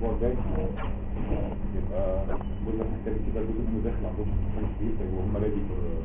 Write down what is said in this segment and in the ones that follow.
الاسبوع الجاي يبقى جزء محتاج كده جزء منه داخل عندهم حاجه كتير وهم ريدي فور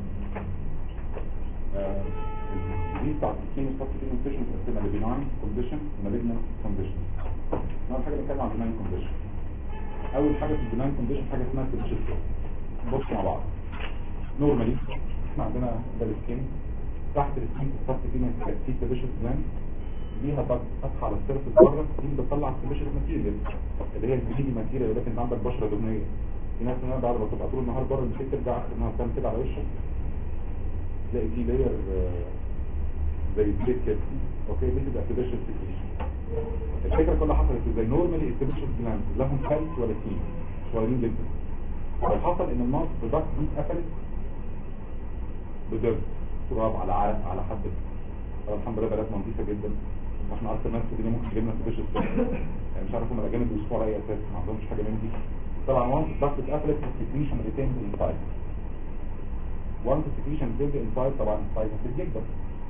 دي بتاعت الكيمو ستاف كيمو ستيشن بتقسمها لبناين كونديشن ومالجنان كونديشن اول حاجه بنتكلم عن البناين كونديشن اول حاجه في البناين كونديشن حاجه اسمها سيبشن بصوا مع بعض نورمالي احنا عندنا ده السكين تحت السكين تحت فينا في سيبشن جلاند ليها فتحه على السيرفس بره دي اللي بتطلع سيبشن ماتيريال اللي هي الجليدي ماتيريال ولكن انت عندك بشره دهنيه في ناس منها بعد ما تبقى طول النهار بره مش ترجع اخر النهار تعمل كده على وشك تلاقي في لاير زي بليت كده اوكي دي تبقى سيبشن سيكريشن الفكره كلها حصلت ازاي نورمالي السيبشن جلاند لهم كالس ولا سين صغيرين جدا اللي حصل ان الماوس برودكت دي اتقفلت بدرس تراب على عرق على حد الحمد لله بلدنا نظيفه جدا واحنا اكتر ناس في ممكن تجيبنا في بيش يعني مش عارف هم الاجانب بيوصفوا على اي اساس ما عندهمش حاجه من دي طبعا وانس الضغط اتقفلت السكريشن ريتين انسايد وانس السكريشن بيبدا انسايد طبعا السايز هتزيد جدا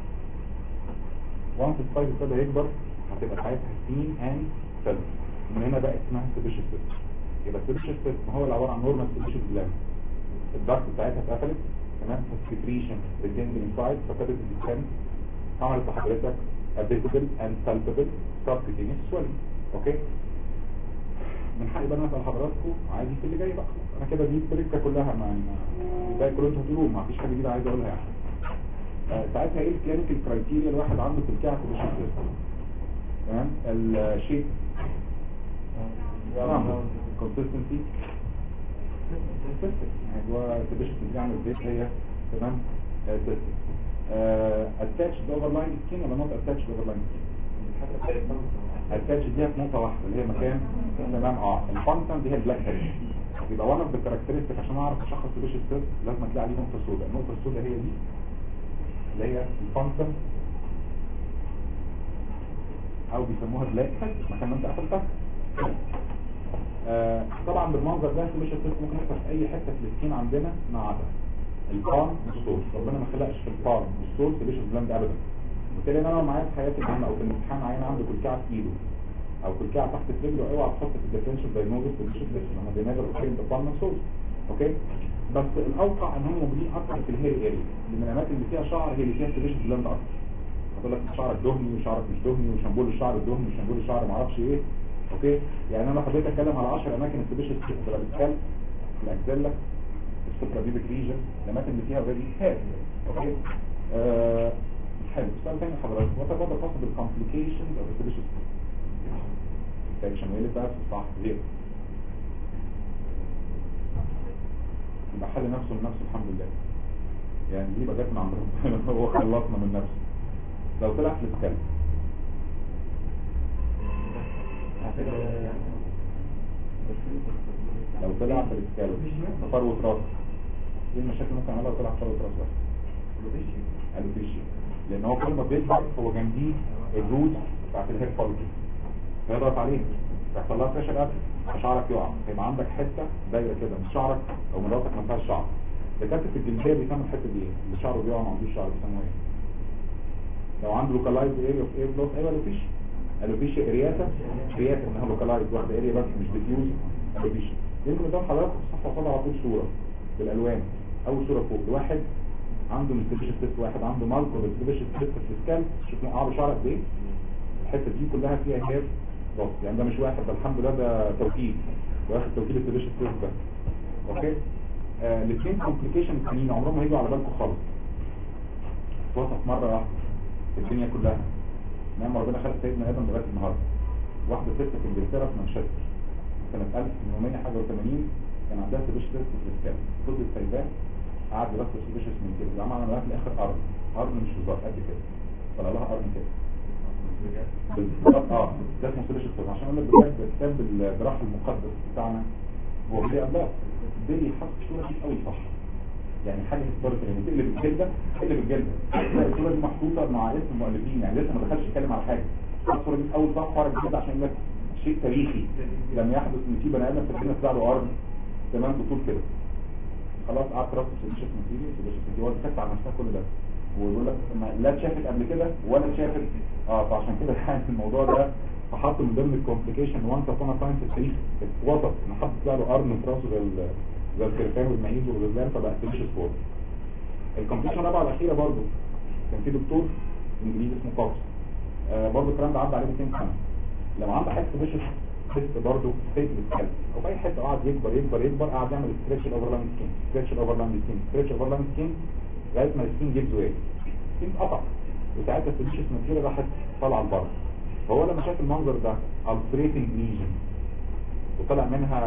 وانس السايز ابتدى يكبر هتبقى ساعتها سين اند سيلف من هنا بقى اسمها سيبيشن سيستم يبقى السيبيشن سيستم هو اللي عباره عن نورمال سيبيشن جلاند الضغط بتاعتها اتقفلت تمام السكريشن ريتين انسايد فابتدت تتكلم عملت لحضرتك visible and palpable subcutaneous swelling اوكي من حقي بقى اسال حضراتكم عادي في اللي جاي بقى انا كده دي التركه كلها ما الباقي كله انتوا هتقولوه ما فيش حاجه جديده عايز اقولها يعني آه ساعتها ايه الكلينيكال كرايتيريا الواحد عنده في الكعب مش تمام الشيء تمام consistency consistent يعني هو تبش بتعمل ازاي هي تمام اتاتش اوفرلاين سكين ولا نوت اتاتش اوفرلاين سكين اتاتش دي في نقطه واحده اللي هي مكان تمام اه الفانكشن دي هي البلاك هيد يبقى وانا بالكاركترستيك عشان اعرف اشخص البيش ستيس لازم تلاقي عليه نقطه سوداء النقطه السوداء هي دي اللي هي الفانكشن او بيسموها بلاك هيد مكان ما انت قفلتها آه طبعا بالمنظر ده البيش ستيس ممكن يحصل في اي حته في السكين عندنا ما عدا البان والصوت ربنا ما خلقش في البان والصوت تبيش بلاند ابدا وبالتالي انا معايا في حياتي العامه او في الامتحان عين عنده كلكعه في ايده او كلكعه تحت رجله اوعى تحط في الديفرنشال دايجنوستس تبيش بلاند لما بينادر اوكي البان والصوت اوكي بس الاوقع ان هم موجودين اكتر في الهير اريا لان الاماكن اللي فيها شعر هي اللي فيها تبيش بلاند اكتر هقول لك شعرك دهني وشعرك مش دهني وشامبول الشعر الدهني وشامبول الشعر ما اعرفش ايه اوكي يعني انا حبيت اتكلم على 10 اماكن التبيش بتبقى بتتكلم الاكزيلا السوبرا بيبك ريجن الاماكن اللي فيها اوريدي هاد اوكي آه حلو السؤال تاني حضرتك وات اباوت ذا possible complications of the vicious infection ايه اللي بقى صح زيرو يبقى حل نفسه لنفسه الحمد لله يعني دي بقى جت من عند ربنا هو خلصنا من نفسه لو طلع في الكلب لو طلع في الكلب فروة راس ايه المشاكل ممكن اعملها لو طلع في فروة راس بس الوفيشيا لان هو كل ما بيكبر هو جنبيه الروت بتاعت الهير فولكي فيضغط عليه يحصل لها بريشر قبل فشعرك يقع يبقى عندك حته دايره كده من شعرك او من راسك ما فيهاش شعر دكاتره الجلديه بيسموا الحته دي ايه اللي شعره بيقع ما عندوش شعر بيسموه ايه لو عنده لوكالايز اريا اوف اير بلوس ايوه الوفيشيا الوفيشيا ارياتا ارياتا انها لوكالايز واحده اريا بس مش ديفيوز الوفيشيا يمكن قدام حضرتك في الصفحه قصادها على طول صوره بالالوان اول صوره فوق واحد عنده مستبيش تيست واحد عنده مالكو مستبيش تيست في السكال شوف نقع شعر قد ايه الحته دي كلها فيها هير بص يعني ده مش واحد ده الحمد لله ده توكيل واخد توكيل التبيش تيست ده اوكي آه الاثنين كومبليكيشن الثانيين عمرهم ما هيجوا على بالكم خالص وصف مره واحده في الدنيا كلها نعم ربنا خلق سيدنا ادم لغايه النهارده واحده ست في انجلترا في مانشستر سنه 1800 حاجه و80 كان عندها تبيش تيست في السكال فضلت سايباه قعد يرص سبيشس من كده ده عمل عملها في الاخر ارض ارض مش هزار قد كده طلع لها ارض كده بالظبط اه ده اسمه سبيشس عشان اقول لك بجد كتاب الجراح المقدس بتاعنا هو بيدي الله بيدي حط صوره قوي صح يعني حاجه هيستوريك يعني تقلب الجلده تقلب الجلده تلاقي الصوره دي محطوطه مع اسم المؤلفين يعني لسه ما دخلش يتكلم على حاجه الصوره دي اول صفحه ورا الجلده عشان يقول لك شيء تاريخي لم يحدث ان في بني ادم في الدنيا طلع له ارض تمام بطول كده خلاص قعدت راسه في الشيخ ماتيريال في الشيخ ماتيريال وكتبت على نفسها كل ده ويقول لك لا اتشافت قبل كده ولا اتشافت اه فعشان كده يعني الموضوع ده فحط من ضمن الكومبليكيشن وانس ابون تايم في التاريخ اتوصف ان حط طلع له قرن في راسه زي ال- زي الخرفان والمعيز والغزلان فبقى تليشس فور الكومبليكيشن الرابعه الاخيره برضه كان في دكتور انجليزي اسمه كوكس آه برضه الكلام ده عدى عليه 200 سنه لما عنده حته فيشس تيست برضه ستيت بالسكالب او في اي حته قعد يكبر يكبر يكبر قعد يعمل ستريتش الاوفرلاند سكين ستريتش الاوفرلاند سكين ستريتش الاوفرلاند سكين لغايه ما السكين جيبز وقع السكين اتقطع وساعتها الفيشس ماتيريال راحت طالعه لبره فهو لما شاف المنظر ده التريتنج ليجن وطلع منها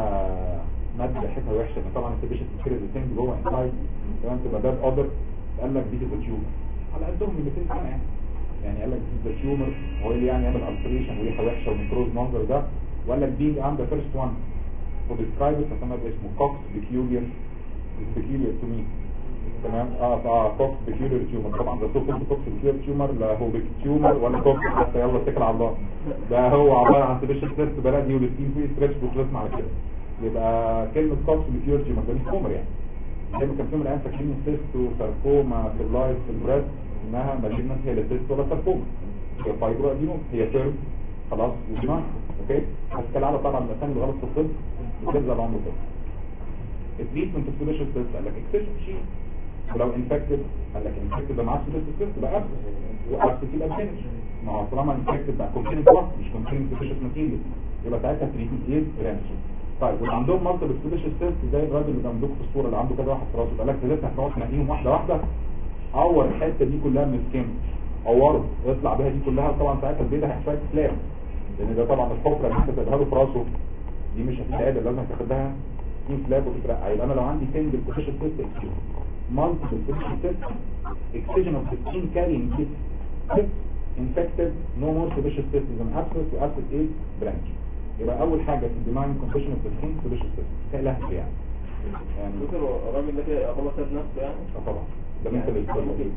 ماده ريحتها وحشه لأن طبعا الفيشس ماتيريال بتنزل جوه انسايد تمام تبقى ده اودر قال لك دي تبقى تيومر على قدهم من 200 سنه يعني يعني قال لك دي تيومر هو اللي يعني يعمل التريشن وريحه وحشه وميكروز منظر ده وقال لك دي ام ذا فيرست وان وديسكرايب فسمى باسمه كوكس بيكيولير بيكيولير تو مي تمام اه اه كوكس بيكيولير تيومر طبعا ده سو كوكس بيكيولير تيومر لا هو بيك تيومر ولا كوكس بس يلا اتكل على الله ده هو عباره عن سبيشال تيست بلدي والستين فيه ستريتش وخلصنا على كده يبقى كلمه كوكس بيكيولير تيومر ده مش تيومر يعني زي ما كان في من الايام فاكرين سيست وساركوما في اللايف في البريست انها مالجنس هي لا سيست ولا ساركوما هي فايبرو ادينوم هي سيرف خلاص ودينار اوكي بس كالعاده طبعا الاسامي الغلط في الطب بتبدا بعمل كده التريتمنت اوف سبيشال تيست قال لك اكسشن شيء ولو انفكتد قال لك انفكتد ده معاه سبيشال تيست بقى ابسس وابسس يبقى بتنش ما هو طالما انفكتد بقى كونتيننت مش كونتيننت سبيشال ماتيريال يبقى ساعتها تريتمنت ايه رانشن طيب واللي عندهم مالتيبل سبيشال تيست زي الراجل اللي عندك في الصوره اللي عنده كذا واحد في راسه قال لك لازم هتقعد تنقيهم واحده واحده اور الحته دي كلها من السكين اوره يطلع بيها دي كلها طبعا ساعتها البيضه هيحتاج سلاب لان ده طبعا الحفره اللي انت تديها له في راسه دي مش هتتعدل لازم تاخدها سكين سلاب وتترقع يبقى انا لو عندي سنجل سبيشال تيست مالتيبل سبيشال تيست اكسجن اوف سكين كارينج تيست infected no more sebaceous cyst is an abscess to abscess A branch يبقى اول حاجة في الديماين condition of the skin sebaceous cyst كلها يعني يعني دكتور الراجل ده كده خلاص ساب نفسه يعني آه طبعا ده انت اللي يعني بتقول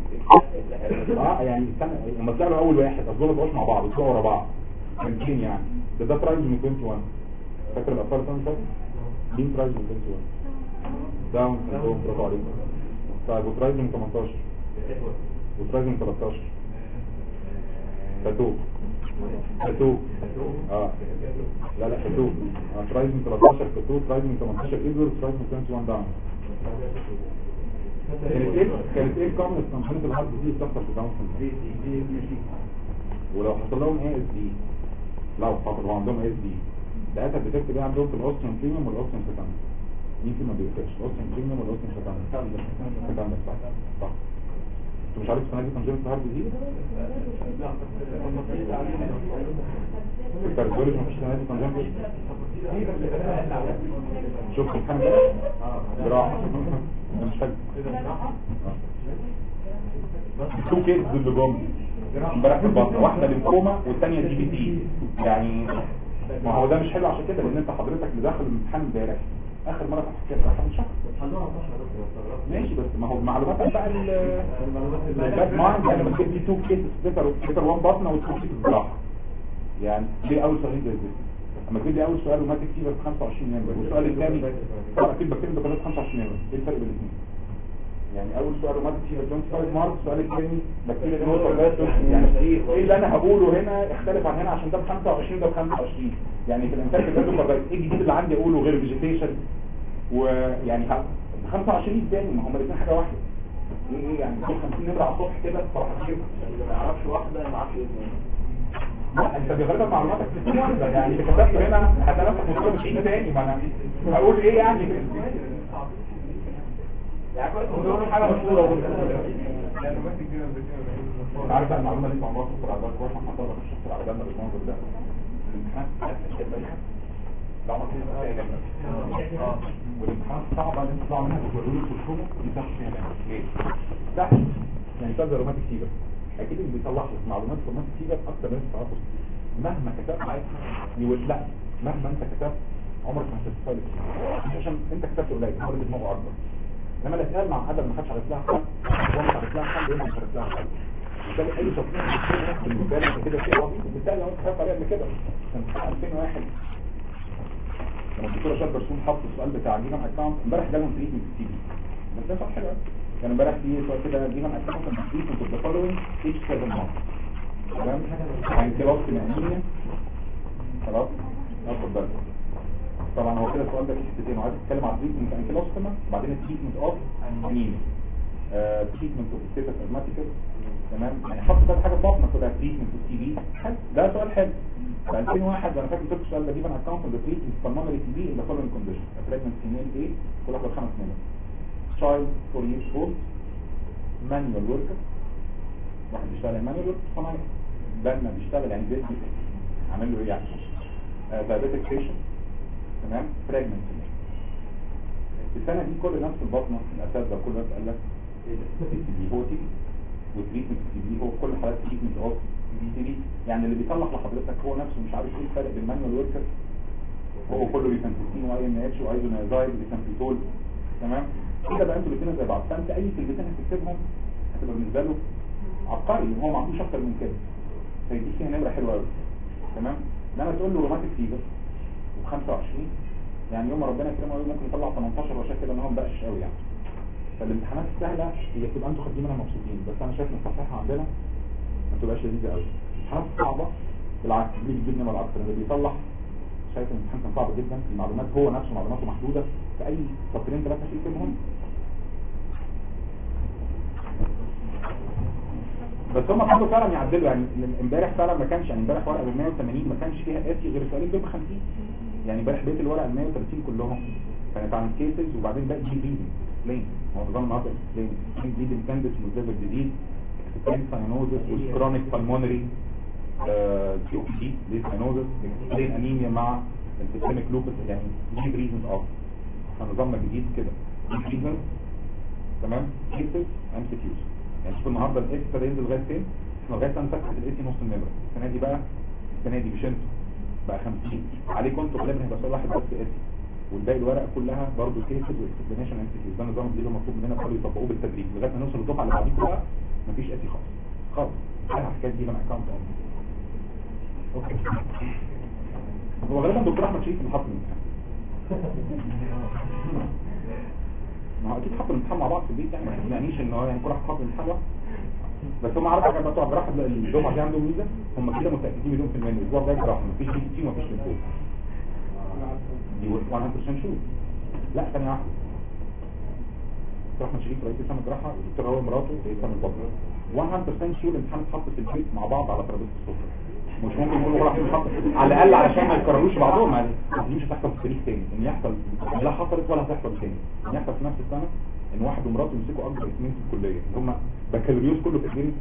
ممكن اه يعني استنى لما طلعوا اول واحد اصل دول بقوش مع بعض بيطلعوا ورا بعض كانتين يعني ده ده برايز من 21 فاكر الافكار اللي فاتت مين برايز من 21 داون سندروم برافو عليك طيب وبرايز من 18 وبرايز من 13 تاتو تاتو اه لا لا تاتو آه برايز من 13 تاتو برايز من 18 ايزور برايز من 21 داون كانت ايه كانت ايه الكومنت كومبوننت الهارد دي بتحصل في داون سندروم ولو حصل لهم اي اس دي لو حصل عندهم اي اس دي ساعتها بتكتب ايه عندهم في الاوستيوم بريميوم والاوستيوم سكند مين فيهم ما بيكتبش الاوستيوم بريميوم والاوستيوم سكند سكند صح صح انت مش عارف سنه كونجنت هارد دي الكارديولوجي مفيش سنه كونجنت شوف الامتحان ده جراحه انا مش فاكر تو كيس اللي جم امبارح في البطن واحده ليمفوما والثانيه دي بي تي يعني ما هو ده مش حلو عشان كده لان انت حضرتك اللي داخل الامتحان امبارح اخر مره كنت حكيت من شهر ماشي بس ما هو معلوماتك بقى الباد مايند يعني بتجيب لي تو كيسز بيتر بيتر وان بطنه وتو كيسز جراحه يعني دي اول سؤالين زي دي اما تجيب لي اول سؤال روماتيك فيبر ب 25 نمبر والسؤال الثاني طبعا اكيد بكتب بكتب 25 نمبر ايه الفرق بين الاثنين يعني اول سؤال روماتيك فيبر 25 مارك السؤال الثاني بكتب يعني ايه اللي انا هقوله هنا يختلف عن هنا عشان ده ب 25 ده ب 25 يعني في الانتاج ده دوبر ايه الجديد اللي عندي اقوله غير فيجيتيشن ويعني ه- 25 تاني ما هم الاثنين حاجه واحده ايه ايه يعني كل 50 نمره على الصبح كده فرح هتجيبها اللي ما يعرفش واحده ما يعرفش اثنين لا انت بغالبا معلوماتك في واحده يعني اللي كتبت هنا هتلفت مصيبه مش هيجي تاني ما انا هقول ايه يعني يعني كويس بيقولوا حاجه مشهوره انت عارف بقى المعلومه اللي انت عمرها تدخل على بالك واحنا حصل لك الشخص على جنب بالمنظر ده الامتحان لا ما فيش مسائل جنبك والامتحان صعبه اللي انت تطلع منها وتوريه وتشوفه دي تحت فيها نعمة. ليه؟ تحت يعني كذا روماتيك فيبر اكيد اللي بيطلع لك معلومات في روماتيك فيبر اكتر من التعاطف مهما كتبت معاك يقول لا مهما انت كتبت عمرك ما هتستفاد مش عشان انت كتبت قليل هو اللي دماغه اكبر لما الاسئله مع عدد ما حدش عارف لها حل هو مش عارف لها حل يبقى مش عارف لها حل بالتالي اي تصنيف بالنسبه لي انت كده شيء عظيم بالتالي لو انت خدت عليه قبل كده كان في 2001 لما الدكتوره شاد برسوم حط السؤال بتاع جيجام اكونت امبارح جالهم تريتمنت في تي بس ده صح حلو أوي. كان امبارح في سؤال كده جيجام اكونت كان تريتمنت اوف ذا فولوينج ايتش 7 مانث تمام انكلاس مأمينة خلاص ناخد بالك طبعا هو كده السؤال ده فيه حتتين وعايز اتكلم على التريتمنت انكيلوستوما وبعدين التريتمنت اوف انيميا تريتمنت اوف ستيتس ازماتيكس تمام يعني حط كده حاجه في بطنك كده تريتمنت اوف تي بي ده سؤال حلو في 2001 وانا فاكر قلت السؤال ده جيبن اكونت ذا تريتمنت بالمونري تي بي ان ذا فولوينج كونديشن بريجننت فيميل ايه كل واحده خمس سنين child 4 years old manual worker واحد بيشتغل مانيوال ورك صناعي لما بيشتغل يعني بيت عامل له ايه يعني diabetic patient تمام pregnant السنة دي كل نفس البطنة الأساتذة كل الناس قال لك التي بي هو تي وتريتمنت تي بي هو كل حالات تريتمنت اوف تي بي يعني اللي بيطلع لحضرتك هو نفسه مش عارف ايه الفرق بين مانوال وركر هو كله ريسامبيتين واي ان اتش وايزونازايد ريسامبيتول تمام كده بقى انتوا الاثنين زي بعض فانت اي كلمتين هتكتبهم هتبقى بالنسبه له عبقري هو ما عندوش اكتر من كده فيديك فيها نمره حلوه قوي تمام انما تقول له روماتيك فيبر و25 يعني يوم ما ربنا يكرمه ممكن يطلع 18 وشكل كده ان هو مبقاش قوي يعني فالامتحانات السهله هي بتبقى انتوا خارجين منها مبسوطين بس انا شايف ان الصحيحه عندنا ما بتبقاش لذيذه قوي الامتحانات الصعبه بالعكس دي بتجيب نمر اكتر اللي بيطلع شايف ان الامتحان كان صعب جدا المعلومات هو نفسه معلوماته محدوده في اي سطرين ثلاثه في يكتبهم بس هم حاولوا فعلا يعدلوا يعني امبارح فعلا ما كانش يعني امبارح ورقه ال 180 ما كانش فيها اسي غير السؤالين دول ب 50 يعني امبارح بقيت الورقه ال 130 كلهم كانت عن كيسز وبعدين باقي جي بي لين هو نظام النهارده لين جديد انتندس مزدوج جديد اكسبلين ساينوزس والكرونيك بالمونري سي او بي دي ساينوزس اكسبلين انيميا مع السيستميك لوبس يعني دي ريزونز اوف نظامنا جديد كده ريزونز تمام كيسز ام سي كيوز يعني شوف النهارده الاس ابتدى ينزل لغايه فين احنا لغايه سنه فتحت الاس نص النمره السنه دي بقى السنه دي مش انتوا بقى 50 عليكم انتوا غالبا هيبقى سؤال واحد بس اس والباقي الورقه كلها برضه كيسز واكسبلانيشن ام سي كيوز ده النظام الجديد المطلوب مننا بقى يطبقوه بالتدريج لغايه ما نوصل للدفعه اللي بعديكم بقى مفيش اسي خالص خالص انا حكايه دي من اكونت اوكي هو غالبا دكتور احمد شريف اللي حط الامتحان ما هو اكيد حطوا الامتحان مع بعض في البيت يعني ما تقنعنيش ان هو يعني كل واحد حاط الامتحان لوحده بس هم عارف حاجه بتوع جراحه الجمعه دي عندهم ميزه هم كده متاكدين مليون في المية الاسبوع ده جراحه مفيش بي تي ومفيش ليمفوز دي 100% شو لا ثانيه واحده دكتور احمد شريف رئيس قسم الجراحه والدكتور هو مراته رئيس قسم البطن 100% شو الامتحان اتحط في البيت مع بعض على ترابيزه السفره مش ممكن يكونوا راح يتحط على الاقل علشان ما يكرروش بعضهم يعني دي مش هتحصل في التاريخ تاني ان يحصل لا حصلت ولا هتحصل تاني ان يحصل في نفس السنه ان واحد ومراته يمسكوا اكبر اثنين في الكليه اللي هم بكالوريوس كله في اثنين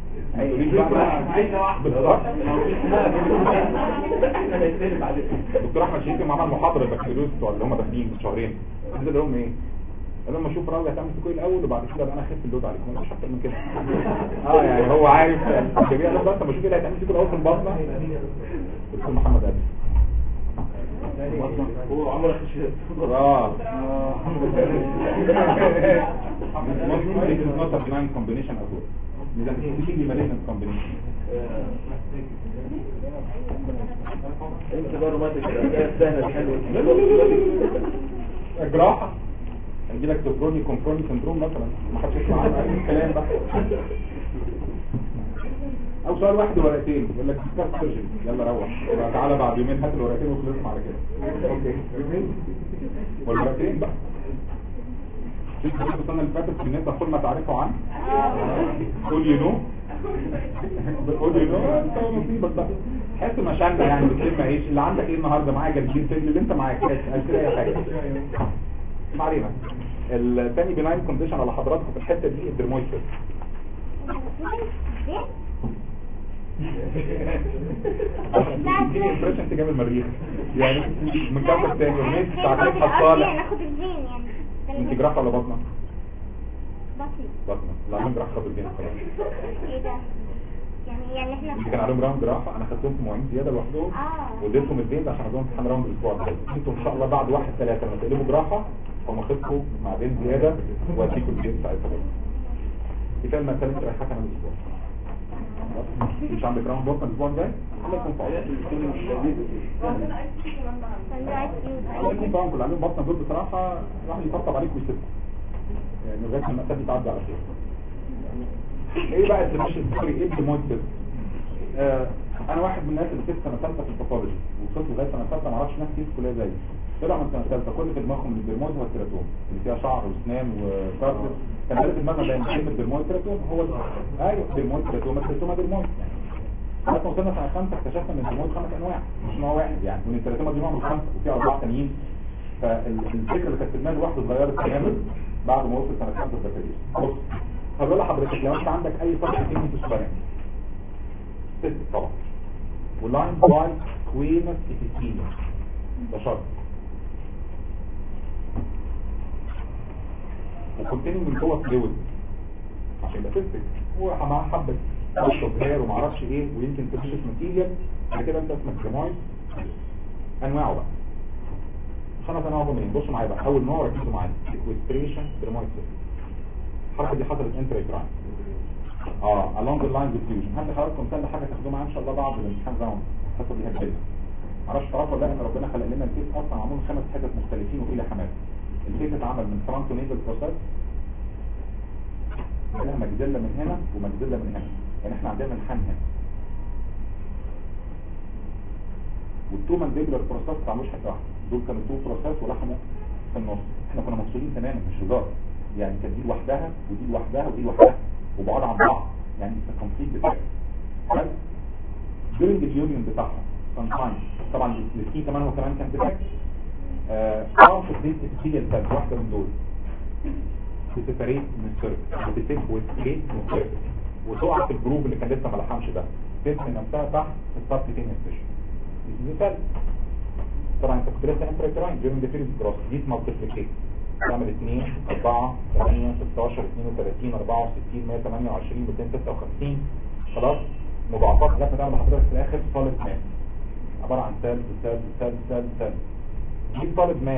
دكتور احمد شريف لما عمل محاضره البكالوريوس بتوع اللي هم داخلين من شهرين قال لهم ايه قال لهم اشوف راوي هتعمل فيكم ايه الاول وبعد كده ابقى انا اخف اللود عليكم مش اكتر من كده اه يعني هو عارف الجميع ده بس بشوف ايه اللي هتعمل فيكم الاول في البطنه دكتور محمد ادم هو عمره اه This is not a blind combination at all. This is a completely malignant combination. انت بقى روماتيك سهله حلوه جراحة هيجي لك دوبروني كونفروني سندروم مثلا ما حدش يسمع عنه اي كلام بقى او سؤال واحد ورقتين يقول لك ديسكاس سيرجري يلا روح يبقى تعالى بعد يومين هات الورقتين وخلصنا على كده اوكي والورقتين بقى شفت السنه اللي فاتت الناس كل ما تعرفوا عن قول يو نو قول يو نو انت نصيبك بقى حس مشانة يعني بتلم ايش اللي عندك ايه النهارده معايا جنبين سجن اللي انت معاك اسال كده اي حاجه ما علينا الثاني بناين كونديشن على حضراتكم في الحته دي الدرمويتر دي امبريشن تجاب المريخ يعني من كام تاني يومين ساعتين حصالة ناخد الجين يعني انت جراحة ولا بطنة؟ بسيط بطنة لا عندهم جراحة خد الجين خلاص ايه ده يعني يعني احنا اللي كان عليهم راوند جراحة انا خدتهم في مواعيد زيادة لوحدهم اه واديتهم البيت عشان عندهم امتحان راوند الاسبوع الجاي انتوا ان شاء الله بعد واحد ثلاثة لما تقلبوا جراحة هم خدكم معدين زيادة واديكم البيت ساعتها برضه دي كلمة ثالثة رايحة كمان الاسبوع خلاص؟ مش عندك راوند بطنة الاسبوع الجاي الله يكون في عونكم الله يكون في عونكم اللي عليهم بطنة دول بصراحة راح يطبطب عليكم ويسيبكم يعني لغاية ما المأساة دي تعدي على خير ايه بقى الدمشق الفكري ايه الدمويد كده آه انا واحد من الناس اللي كنت سنه ثالثه في الباثولوجي وصلت لغايه سنه ثالثه ما اعرفش ناس كتير في الكليه زيي طلع من سنه ثالثه كل في دماغهم ان البرموز هو التيراتوم اللي فيها شعر واسنان وكارتس كان ده في دماغنا بين كلمه برموز تيراتوم هو ال- ايوه برموز تيراتوم التيراتوم برموز لغايه ما وصلنا سنه خمسه اكتشفنا ان البرموز خمس انواع مش نوع واحد يعني وان التيراتوم دي نوع من خمسه وفي اربعه تانيين فالفكره اللي كانت في دماغي لوحده اتغيرت تماما بعد ما وصل سنه خمسه البكالوريوس بص هقول لحضرتك لو انت عندك اي فرق كيمي في السبرين ست طبعا ولاين باي كوينس اتيتينيا ده شرط وكونتيننج من جوه فلويد عشان يبقى سيستك ومعاه حبه تشرب هير ومعرفش ايه ويمكن تبشس ماتيريال بعد كده انت اسمك جماعي انواعه بقى خمس انواع منين بصوا معايا بقى اول نوع ركزوا معايا سيكوستريشن درمويد سيستم الحركه دي حصلت انترا تراين اه along the line diffusion هل حضراتكم سهل حاجه تاخدوها معايا ان شاء الله بعد الامتحان ده الحصه دي هتجيلنا معرفش تعرفوا ولا لا ان ربنا خلق لنا الكيس اصلا معمول خمس حتت مختلفين والى حماس الكيس اتعمل من فرونتو نيزل بروسيس لها مجدله من هنا ومجدله من هنا يعني احنا عندنا الحن هنا والتو مانديبلر بروسيس ما عملوش حته واحده دول كانوا تو بروسيس ولحموا في النص احنا كنا مفصولين تماما مش هزار يعني كانت دي لوحدها ودي لوحدها ودي لوحدها وبعاد عن بعض يعني الكونفليكت بتاعها بس during the union بتاعها sometimes طبعا السكين كمان هو كمان كان بتاعك اه في الدين epithelial cells واحدة من دول تسيبريت من السيرك وتسيب وتسيب من السيرك وتقع في الجروب اللي كان لسه ما لحمش ده تسمي نفسها تحت السبتيتينيوس تيشو دي سيل طبعا انت كنت لسه انترايتراين during the period cross دي multiplication تعمل 2 4 8 16 32 64 128 256 خلاص مضاعفات لغايه ما تعمل لحضرتك في الاخر صالب ماس عباره عن سيل سيل سيل سيل سيل دي صالب ماس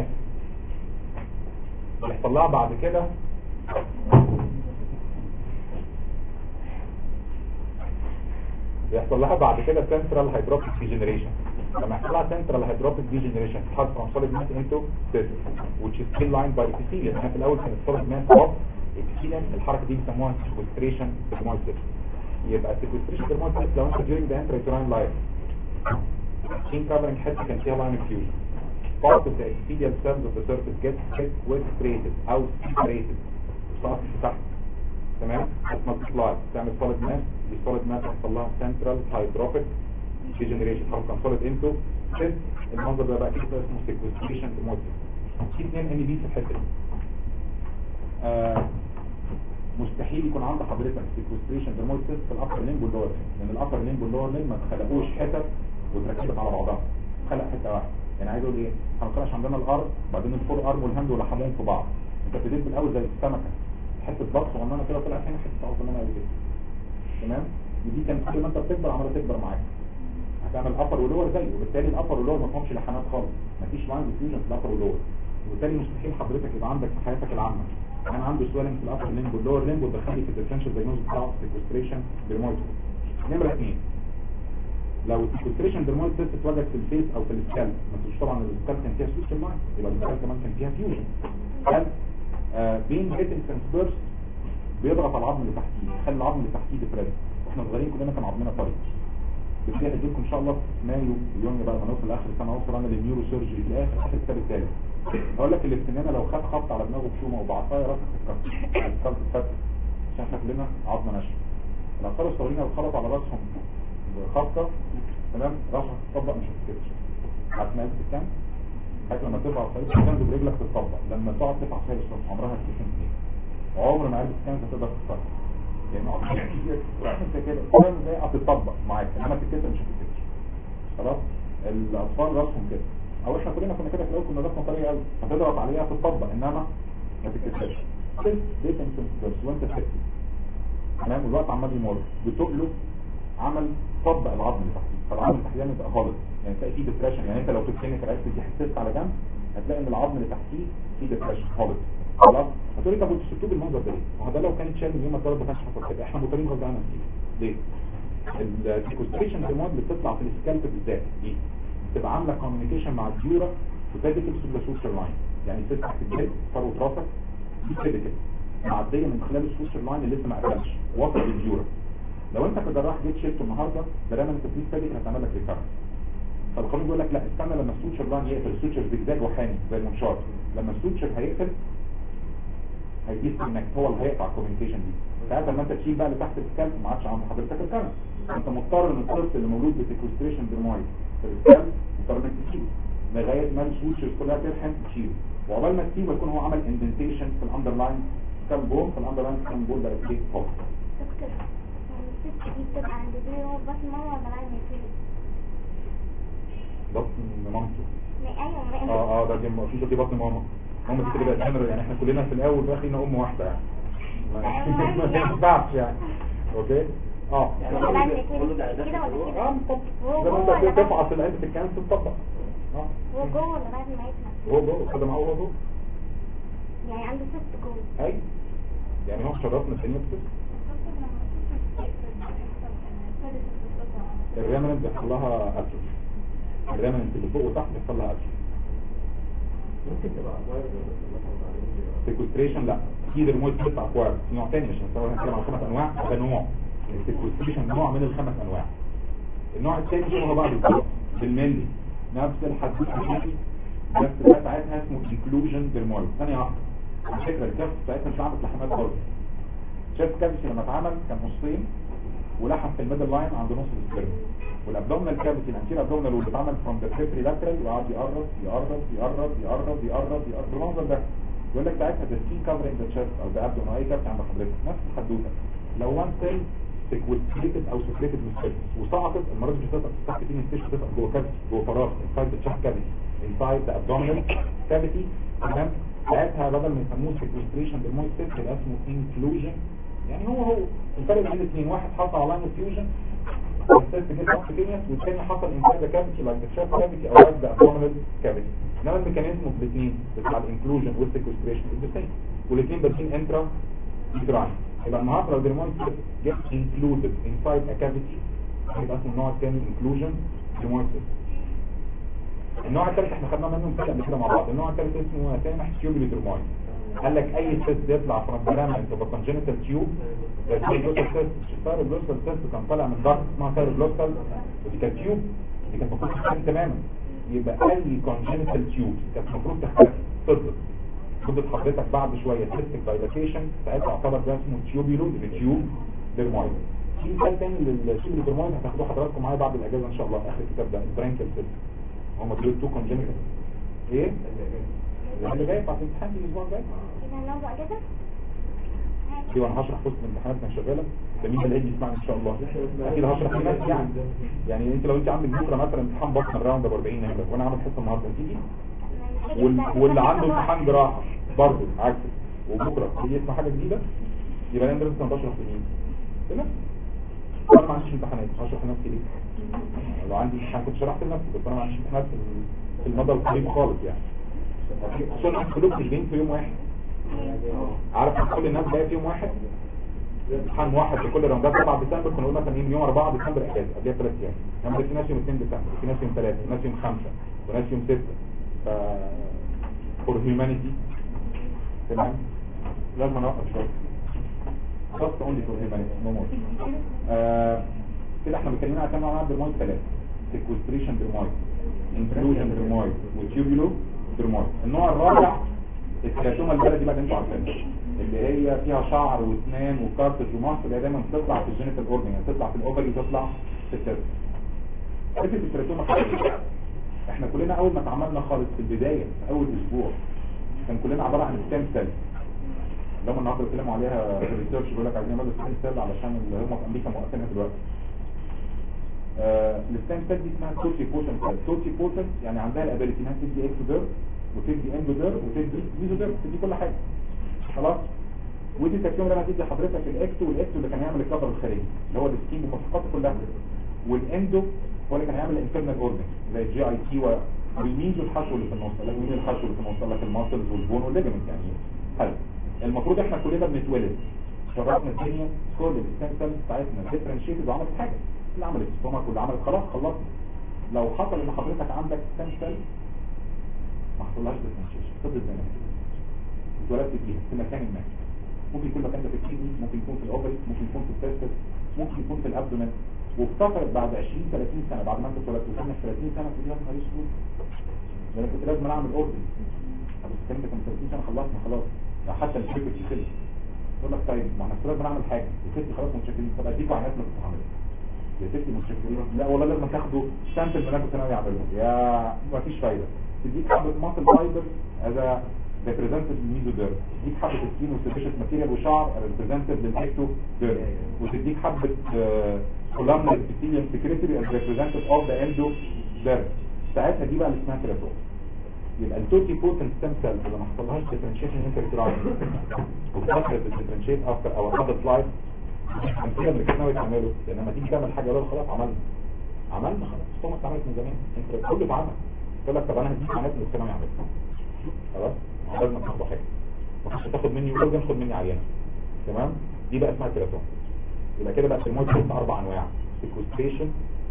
يحصل لها بعد كده بيحصل لها بعد كده central hydropic degeneration لما يحصل لها central hydropic degeneration تتحول from solid mass into cyst which is still lined by epithelium يعني في الاول كانت solid mass of epithelium الحركه دي بيسموها sequestration dermolysis يبقى sequestration dermolysis لو انت during the intrauterine life skin covering حته كان فيها line fusion part of the epithelial cells of the surface gets sequestrated او separated صارت تحت تمام multiply تعمل solid mass دي solid mass يحصل لها central hydropic degeneration او كان solid into cyst المنظر ده بقى كده اسمه sequestration dermolysis في اثنين ان بي في الحته دي آه مستحيل يكون عند حضرتك sequestration dermolysis في الابر لينج واللور لينج لان الابر لينج واللور لينج ما تخلقوش حتت وتركبت على بعضها خلق حته واحده يعني عايز اقول ايه احنا طلعش عندنا الارض بعدين الفور ارم والهاند ولحمهم في بعض انت ابتديت بالاول زي السمكه حته ضغط صغننه كده طلعت هنا حته عظمه صغننه قوي كده تمام ودي كانت كل ما انت بتكبر عماله تكبر معاك هتعمل ابر ولور زيه وبالتالي الابر واللور ما فيهمش لحمات خالص مفيش لاين ديفيوجن في الابر واللور وبالتالي مستحيل حضرتك يبقى عندك في حياتك العامه انا عنده سويلنج في الابر لينج واللور لينج وتدخلني في الديفرنشال دايجنوز بتاع سيكوستريشن بالمويتو نمره اثنين لو السيكوستريشن درمويد اتوجد في الفيس او في السكال ما تنسوش طبعا السكال كان فيها سويتش لاين يبقى السكال كمان كان فيها فيوجن هل بين هيتنج ترانسفيرس بيضغط على العظم اللي تحتيه يخلي العظم اللي تحتيه ديبريس واحنا صغيرين كلنا كان عظمنا طري بالتالي هديكم ان شاء الله في مايو اليوم بقى لما نوصل لاخر السنه اوصل انا للنيورو سيرجري في الاخر اخر الكتاب الثالث هقول لك اللي في سننا لو خد خبط على دماغه بشومه وبعصايه راسك تتكسر الكسر تتفتح عشان احنا كلنا عظمه ناشفه الاطفال الصغيرين لو خبطوا على راسهم بخبطه تمام راسك تتطبق مش هتتكسر عارف ما بتتكلم حتى لما ترفع الصليب تنزل برجلك تتطبق لما تقعد تدفع صليب الصبح عمرها 90 جنيه وعمر ما قلبت كانت هتقدر تتصرف لان عمرها كتير انت كده كل زي هتطبق معاك انما تتكسر مش هتتكسر خلاص الاطفال راسهم كده او احنا كلنا كنا كده في الاول كنا راسنا طريه قوي هتضغط عليها تتطبق انما ما تتكسرش بس دي تنسى وانت سكت تمام والوقت عمال يمر بتقله عمل طبق العظم اللي تحتيه فالعظم اللي تحتيه يبقى خالص يعني تلاقي فيه ديبريشن يعني انت لو في الكلينيك عرفت دي حسست على جنب هتلاقي ان العظم اللي تحتيه فيه ديبريشن خالص خلاص هتقولي طب انتوا سبتوه بالمنظر ده ليه؟ ما هو ده لو كانت شال من يوم ما اتولد ما كانش حصل كده احنا مضطرين غصب عننا نسيبه ليه؟ السيكوستريشن هرمون اللي بتطلع في السكالب بالذات دي بتبقى عامله كوميونيكيشن مع الديورا وتاديكال سوبر لاين يعني تفتح في الجلد فروه راسك دي كده كده معديه من خلال السوشيال لاين اللي لسه ما قفلش وصل للديورا لو انت كجراح جيت شلته النهارده بدل انت بتيجي ثابت هتعمل لك ريكارنس فالقانون بيقول لك لا استنى لما السوتشر لاين يقفل السوتشر زجزاج وحامي زي المنشار لما السوتشر هيقفل هيجيب انك هو اللي هيقطع الكوميونيكيشن دي ساعتها لما انت تشيل بقى اللي تحت السكالب ما عادش عند حضرتك الكلام انت مضطر ان الطرف اللي موجود بسيكوستريشن درمايد في السكالب مضطر انك تشيل لغايه ما السوتشر كلها تلحم تشيل وعقبال ما تسيبه يكون هو عمل اندنتيشن في الاندرلاين سكال بون في الاندرلاين سكال بون ده ايه فوق دكتور يعني الست دي بتبقى عند دي هو بس ماما ولا بعد ما يتولد بطن مامته ما- ايوه ما- اه اه ده دي في دي بطن ماما ماما دي كده بقت جنرال يعني احنا كلنا في الاول في الاخر ام واحده يعني ما ما ينفعش يعني اوكي اه يعني هو بعد ما كله يتولد ده- ده كده ولا هو- كده اه بالظبط هو زي ما جوه انت ولا بتفعص العلبه الكنس تطبق اه هو جوه ولا بعد ما يطلع هو جوه خد معاه هو جوه يعني عنده ست جوه ايوه يعني هو شرفنا الدنيا بس الريمننت بيحصل لها اكل الريمننت اللي فوق وتحت بيحصل لها اكل ممكن تبقى أكوار سيكوستريشن لا في درمويد ست اكوار في نوع تاني عشان نصور هنتكلم عن خمس انواع ده نوع السيكوستريشن نوع من الخمس انواع النوع الثاني شبه بعض بالظبط بالملي نفس الحدوته دي بس ده ساعتها اسمه انكلوجن درمويد ثانيه واحده على فكره الكف ساعتها مش عامل لحمات برضه شاف كافيتي لما اتعمل كان نصين ولحم في الميدل لاين عند نص السبرم والابدومينال كافيتي الانتير ابدومينال واللي اتعمل فروم ذا بريفري لاترال وقعد يقرب يقرب يقرب يقرب يقرب يقرب بالمنظر ده يقول لك ساعتها ذا سكين كفرنج ذا تشيست او ذا ابدومين اي كافيتي عند حضرتك نفس الحدوته لو وان سيل سيكوستريتد او سكريتد من السيرفس وسقطت المرض مش هتسقط تحت فين التيشو تسقط جوه كافيتي جوه فراغ انسايد ذا تشيست كافيتي انسايد ذا ابدومينال كافيتي تمام ساعتها بدل ما يسموه سيكوستريشن بالمويت سيست يبقى اسمه انكلوجن يعني هو هو الفرق بين الاثنين واحد حصل على لاين فيوجن والسيست جه تحت كينيس والثاني حصل انسايد ذا كافيتي لايك ذا تشيست كافيتي او لايك ذا ابدومينال كافيتي انما الميكانيزم في الاثنين بتاع الانكلوجن والسيكوستريشن الاثنين والاثنين بادئين انترا يوتراين يبقى النهارده لو درمويد سيست جت انكلودد انسايد ا كافيتي يبقى اسمه النوع الثاني انكلوجن درمويد سيست النوع الثالث احنا خدنا منه مثال قبل كده مع بعض النوع الثالث اسمه سامح تيوبولي درمويد قال لك اي سيست يطلع فروم بلامنت اوف كونجنتال تيوب زي الجلوسال سيست الشفار الجلوسال سيست كان طالع من ضغط اسمها سير جلوسال ودي كانت تيوب دي كانت المفروض تختفي تماما يبقى اي كونجنتال تيوب كانت المفروض تختفي تفضل فضلت حضرتك بعد شويه سيستك دايلاتيشن ساعتها يعتبر ده اسمه تيوبيلو تيوب درمويد في مثال تاني للتيوب درمويد هتاخدوه حضراتكم معايا بعد الاجازه ان شاء الله في اخر الكتاب ده البرانكل سيست هم دول تو كونجنتال ايه اللي جاي بتاعت الامتحان دي الاسبوع الجاي اذا النهارده اجازه ايوه انا هشرح قسم امتحاناتنا شغاله ده مين اللي هيجي يسمعني ان شاء الله اكيد هشرح للناس يعني يعني انت لو انت عندك بكره مثلا امتحان بطن الراوند ب 40 نمره وانا عامل حصه النهارده تيجي وال- واللي عنده امتحان جراحه برضه عكس وبكره يجي يسمع حاجه جديده يبقى انا لازم بشرح لمين؟ تمام انا ما عنديش امتحانات هشرح لنفسي ليه؟ لو عندي امتحان كنت شرحت لنفسي بس انا ما عنديش امتحانات في ال- في المدى القريب خالص يعني خصوصا ان كلكم مش جايين في يوم واحد عارف كل الناس جايه في يوم واحد امتحان واحد في كل رمضان 7 ديسمبر كنا قلنا مثلا ايه يوم 4 ديسمبر اجازه قبلها ثلاث ايام انما في ناس يوم 2 ديسمبر في ناس يوم 3 وناس يوم 5 وناس يوم 6 ف فور هيومانيتي تمام لازم نوقف شويه just only for humanity no more آه، كده احنا بنتكلم على كام نوع درمويد ثلاثه sequestration درمويد inclusion درمويد وتيوبولو درمويد النوع الرابع الكراتوما البلدي بقى اللي انتوا عارفينها اللي هي فيها شعر واسنان وكارتج ومصر اللي هي دايما بتطلع في الجينيتال اورجن يعني تطلع في الاوفري وتطلع في الترس فكره الكراتوما حاجة. احنا كلنا اول ما اتعاملنا خالص في البدايه في اول اسبوع كان كلنا عباره عن ستام سيل اللي هم النهارده بيتكلموا عليها في الريسيرش بيقول لك عايزين يعملوا ستام سيل علشان اللي هم في امريكا موقفينها دلوقتي الستام سيل دي اسمها توتي بوتنت سيل توتي بوتنت يعني عندها الابيلتي انها تدي اكتودير وتدي اندودير وتدي ميزودير تدي كل حاجه خلاص ودي التكتيم اللي انا هدي لحضرتك الاكتو والاكتو اللي كان يعمل الكفر الخارجي اللي هو السكين بمصفاته كلها والاندو هو اللي كان يعمل الانترنال اورجن زي الجي اي تي والميزو الحشو اللي في النص لكن مين الحشو اللي في النص لك الماسلز والبون والليجمنت يعني حلو المفروض احنا كلنا بنتولد شرفنا الدنيا كل الستام سيل بتاعتنا ديفرنشيتد وعملت حاجه اللي عملت ستومك واللي عملت خلاص خلصنا لو حصل ان حضرتك عندك ستام سيل ما حصلهاش ديفرنشيشن فضلت زي ما هي اتولدت فيها في مكان ما ممكن يكون مكان ده في الكيدني ممكن يكون في الاوفري ممكن يكون في التستس ممكن يكون في الابدومين وافتكرت بعد 20 30 سنه بعد ما انت اتولدت وسنك 30 سنه تقول يا نهار اسود ده انا كنت لازم اعمل اوردر طب بس الكلام ده كان 30 سنه خلصنا خلاص لو حتى الشركه خلص تقول لك طيب ما انا كنت لازم اعمل حاجه يا ستي خلاص متشكرين طب اديكوا عينات ما كنت هعملها يا ستي متشكرين لا والله لازم تاخدوا سامبل من انا كنت ناوي اعمله يا ما فيش فايده تديك حبه ماسل فايبر از ريبريزنتيف للميزوديرم تديك حبه سكين وسيبيشن ماتيريال وشعر ريبريزنتيف للاكتو ديرم وتديك حبه كولامنر ابيثيليوم سكريتري از ريبريزنتيف اوف ذا اندو ديرم ساعتها دي بقى اللي اسمها كيراتون يبقى التوتي بوتنت ستيم سيل اللي ما حصلهاش ديفرنشيشن انترتراين وفتره الديفرنشيت افتر او ادلت لايف الامثله اللي كنا ناوي تعمله لان لما تيجي تعمل حاجه ولا خلاص عملنا عملنا خلاص ثم اتعملت من زمان انت كله اتعمل تقول لك طب انا هديك عملت اللي كنت ناوي اعملها خلاص لازم تاخد حاجه ما تخش تاخد مني اورجن خد مني عينه تمام دي بقى اسمها كيراتون يبقى كده بقى الترمويد ست اربع انواع سيكوستريشن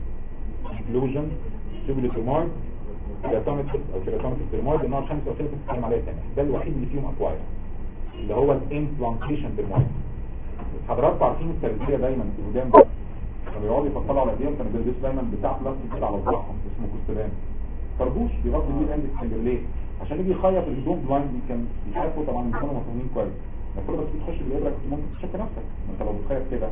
انكلوجن تيوبوليتومويد كيراتونيك او كيراتونيك ترمويد النوع الخامس والثالث بتتكلم عليه تاني ده الوحيد اللي فيهم اكواير اللي هو الامبلانتيشن ترمويد حضراتكم عارفين التربيه دايما في القدام ده كانوا يقعدوا يفصلوا على ايديهم كانوا بيلبسوا دايما بتاع بلاستيك كده على ظهرهم اسمه كوستلان طربوش بيغطي بيه الاند السنجر ليه؟ عشان يجي يخيط الهدوم بلايند دي كان يخافوا طبعا كانوا مفهومين كويس المفروض بس تخش بالابره كنت ممكن تشك نفسك ما انت لو بتخيط كده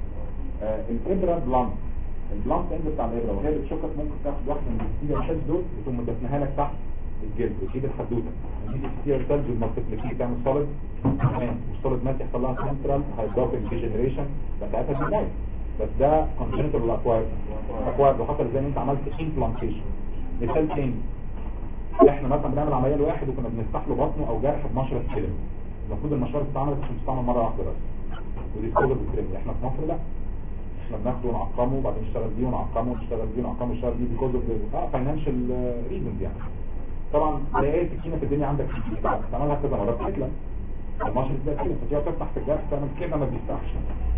آه الابره بلانت البلانت اند بتاع الابره وهي بتشكك ممكن تاخد واحده من الستيل الحز دول وتقوم مدفنها لك تحت الجلد وتجيب الحدوته دي الستيل سيلز والمالتيبليكي تعمل سوليد تمام والسوليد ماس يحصل لها سنترال هيدروبيك ديجنريشن بتاعتها في المايه بس ده كونجنتال ولا اكواير اكواير لو حصل زي ما انت عملت امبلانتيشن مثال تاني احنا مثلا بنعمل عمليه لواحد وكنا بنفتح له بطنه او جرح بمشرط سلم المفروض المشرط اتعملت عشان تستعمل مره واحده بس ودي سكوبر بالكريم احنا في مصر لا احنا بناخده ونعقمه وبعدين نشتغل بيه ونعقمه ونشتغل بيه ونعقمه ونشتغل بيه بيكوز اوف فاينانشال ريزونز يعني طبعا زي اي سكينه في الدنيا عندك بتعملها كذا مره بتتلم المشرط ده كده فتيجي تفتح في الجرح تعمل كده ما بيفتحش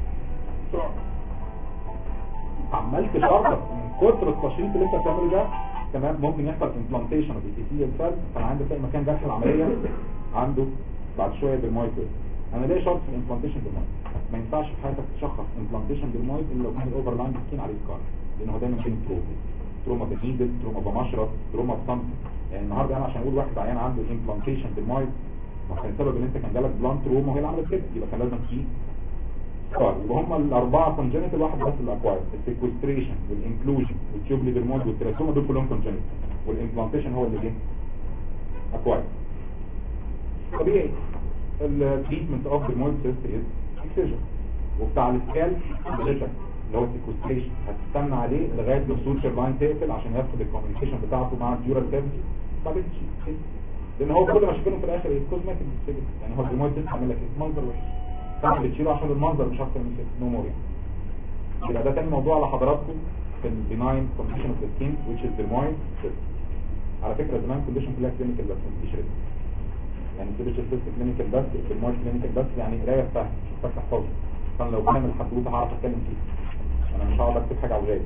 عملت شرطك من كتر التشريط اللي انت بتعمله ده تمام ممكن يحصل امبلانتيشن اوف اي تي سيل فانا عندي تلاقي مكان جرح العمليه عنده بعد شويه بالمايك انا ليه شرط في الامبلانتيشن بالمايك ما ينفعش في حياتك تشخص امبلانتيشن بالمايك الا لو كان الاوفر لاين سكين عليه سكار لان هو دايما فيه تروما تروما بالنيدل تروما بمشرط تروما بصمت يعني النهارده انا عشان اقول واحد عيان عنده امبلانتيشن بالمايك ما كان سبب ان انت كان جالك بلان تروما وهي اللي عملت كده يبقى كان لازم فيه سكار يبقى هم الاربعه كونجنتال واحد بس اللي اكواير السيكوستريشن والانكلوجن والتيوبلي درمود والتراتوما دول كلهم كونجنتال والامبلانتيشن هو اللي جه اكواير طبيعي التريتمنت اوف درمود سيست از اكسجن وبتاع السكال اللي هو السيكوستريشن هتستنى عليه لغايه ما السوتشر لاين تقفل عشان يفقد الكوميونيكيشن بتاعته مع الديورال كافيتي بعدين تشيل لان هو كل مشاكلهم في الاخر ايه كوزماتيك يعني هو الدرمود سيست عامل لك ايه منظر وحش فانت بتشيله عشان المنظر مش اكتر من كده نو مور يبقى ده تاني موضوع على حضراتكم في البناين كونديشن اوف ذا سكين which is dermoid cyst على فكره البناين كونديشن كلها كلينيكال بس مفيش ريسك يعني سيريشال سيست كلينيكال بس الدرمويد كلينيكال بس يعني قرايه سهل مش محتاج تحفظه فانا لو كان الحدوته هعرف اتكلم فيه انا مش هقعد اكتب حاجه على الغاية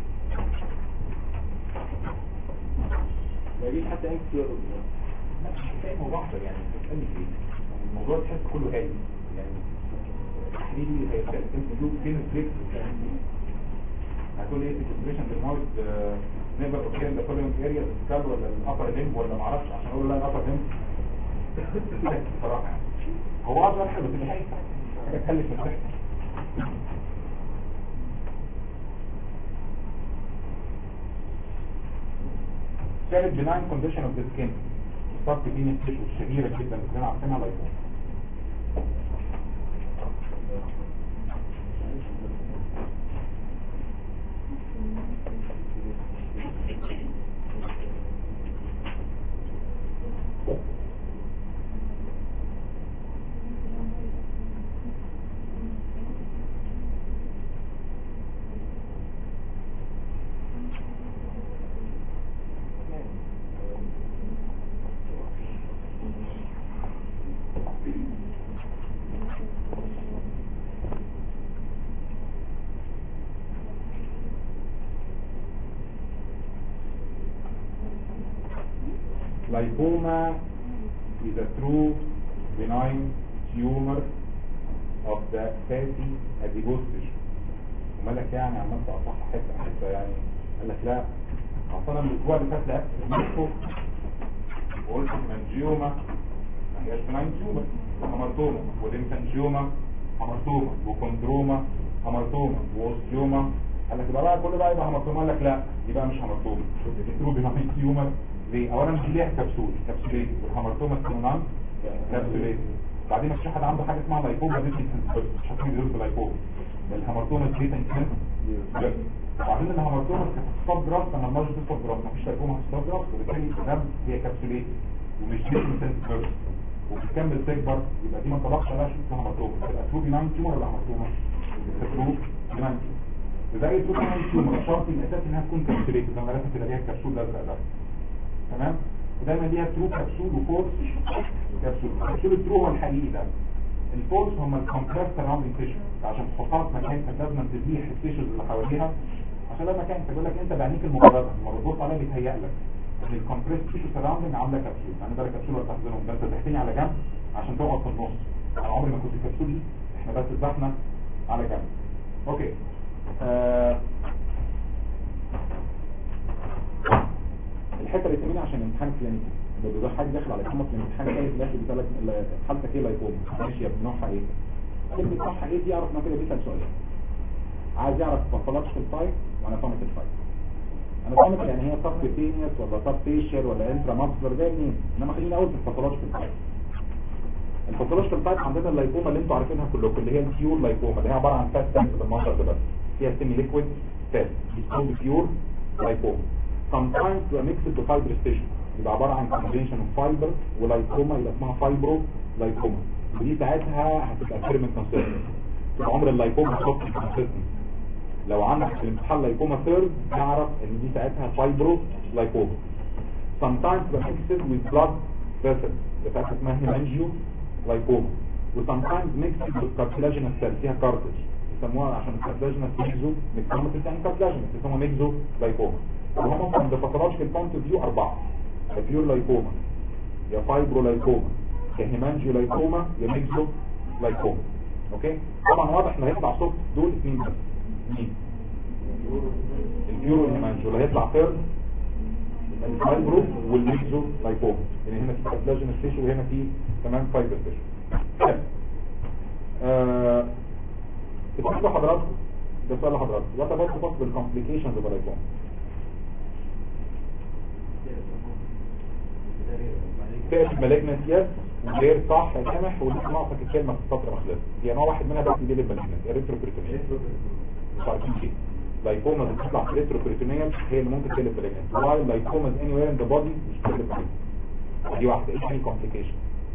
ما دي حتى انت لا مش حكايه موضوع اكتر يعني بتسالني في ايه الموضوع تحس كله هادي يعني تحليلي هيبقى تجيب فين الفليكس هتقول ايه الكونسنتريشن بالماوس نقدر اوكي ده فولوينج اريا السكال ولا الابر ليمب ولا ما اعرفش عشان اقول لا الابر ليمب بصراحه يعني هو عاوز واحد بس مش هينفع حاجه تكلف من الواحد كانت بناين كونديشن اوف ذا سكين مصاب بين التشو الشهيره جدا اللي كنا عارفينها لايكون lipoma is a true benign tumor of the fatty adipose tissue ومالك يعني عمال تقطع حته حته يعني قال لك لا اصل انا من الاسبوع اللي فات لعبت في ميكسو وقلت منجيوما هي اسمها تيومر وهمرتوما وديمفانجيوما همرتوما وكوندروما همرتوما واوستيوما قال لك يبقى بقى كل ده يبقى همرتوما قال لك لا يبقى مش همرتوما التروبيناميك تيومر ليه؟ اولا دي ليها كبسول كبسولين والهمرتوما الكونان كبسولين بعدين مفيش حد عنده حاجه اسمها لايكوما دي مش عارفين يدرسوا لايكوما الهمرتوما دي تنكن وبعدين الهمرتوما كانت ستوب جراف لما المرض ستوب جراف مفيش لايكوما ستوب جراف وبالتالي الدم هي كبسولين ومش دي سنسيتيف وبتكمل تكبر يبقى دي ما طلعش عليها شيء اسمها هيماتوما تبقى تروبي نان تيومر ولا هيماتوما تروب نان يبقى ايه تروبي نان تيومر الشرط الاساسي انها تكون كابسوليتد لما لازم تبقى ليها الكبسول الازرق ده تمام ودايما ليها ترو كبسول وفورس كبسول كبسول الترو هو الحقيقي ده الفورس هم الكمبريس سراوندينج تيشو عشان تحطها في مكان كانت لازم تزيح التيشوز اللي حواليها عشان لما كان بيقول لك انت بعينيك المجرده لما بتبص عليها بيتهيأ لك ان الكمبريس تيشو سراوندنج عامله كبسول يعني ده كبسول ولا تحزنهم ده انت تحتني على جنب عشان تقعد في النص انا عمري ما كنت كبسول دي احنا بس اتبحنا على جنب اوكي آه. الحته اللي تهمني عشان امتحان كلينيكي لو ده حاجه داخل على كلمه الامتحان جاي في الاخر بيقول لك حالتك ايه لايكوما ماشي يا ابني نوعها ايه كلمه صح ايه دي يعرف انه كده بيسال سؤال عايز يعرف باثولوجيكال تايب واناتوميكال تايب اناتوميكال يعني هي سب كوتينيوس ولا سب فيشر ولا انترا ماسكولار ده منين انما خلينا اول في الباثولوجيكال تايب الباثولوجيكال تايب عندنا اللايكوما اللي انتوا عارفينها كلكم اللي هي البيور لايكوما اللي هي عباره عن فات سيلز بالمنظر ده بس فيها سيمي ليكويد فات اسمه بيور لايكوما sometimes تبقى mixed to fibrous tissue يبقى عباره عن combination of fiber ولايكوما يبقى اسمها فايبرو لايكوما ودي ساعتها هتبقى فيرمنت كونسيستنت طول عمر اللايكوما سوفت كونسيستنت لو عندك في الامتحان لايكوما ثيرد تعرف ان دي ساعتها فايبرو لايكوما sometimes تبقى mixed with blood vessels بتاعتها اسمها هيمانجيو لايكوما و sometimes mixed with cartilaginous cells فيها كارتج يسموها عشان الكارتلاجينس ميكزو ميكزوماتريس يعني كارتلاجينس يسموها ميكزو لايكوما وهم from the pathological point of view أربعة يا بيور لايكوما يا فايبرو لايكوما يا هيمانجيو لايكوما يا ميكزو لايكوما اوكي طبعا واضح ان هيطلع صوت دول اثنين بس مين البيورو والهيمانجيو اللي هيطلع فيرد الفايبرو والميكزو لايكوما يعني هنا في كارتلاجينس تيشو وهنا في كمان فايبر تيشو حلو آه السؤال ده حضراتكم ده سؤال لحضراتكم وات اباوت possible complications of a lipoma فئة مالجنت يس غير صح يا سامح ولسه ناقصك الكلمة في السطر مخلص هي نوع واحد منها بس دي المالجنت الريتروبريتونيال مش عارفين ايه لايكوما اللي بتطلع في الريتروبريتونيال هي اللي ممكن تقلب مالجنت وايل لايكوما اني وير ان ذا بودي مش تقلب مالجنت دي واحدة ايه تاني كومبليكيشن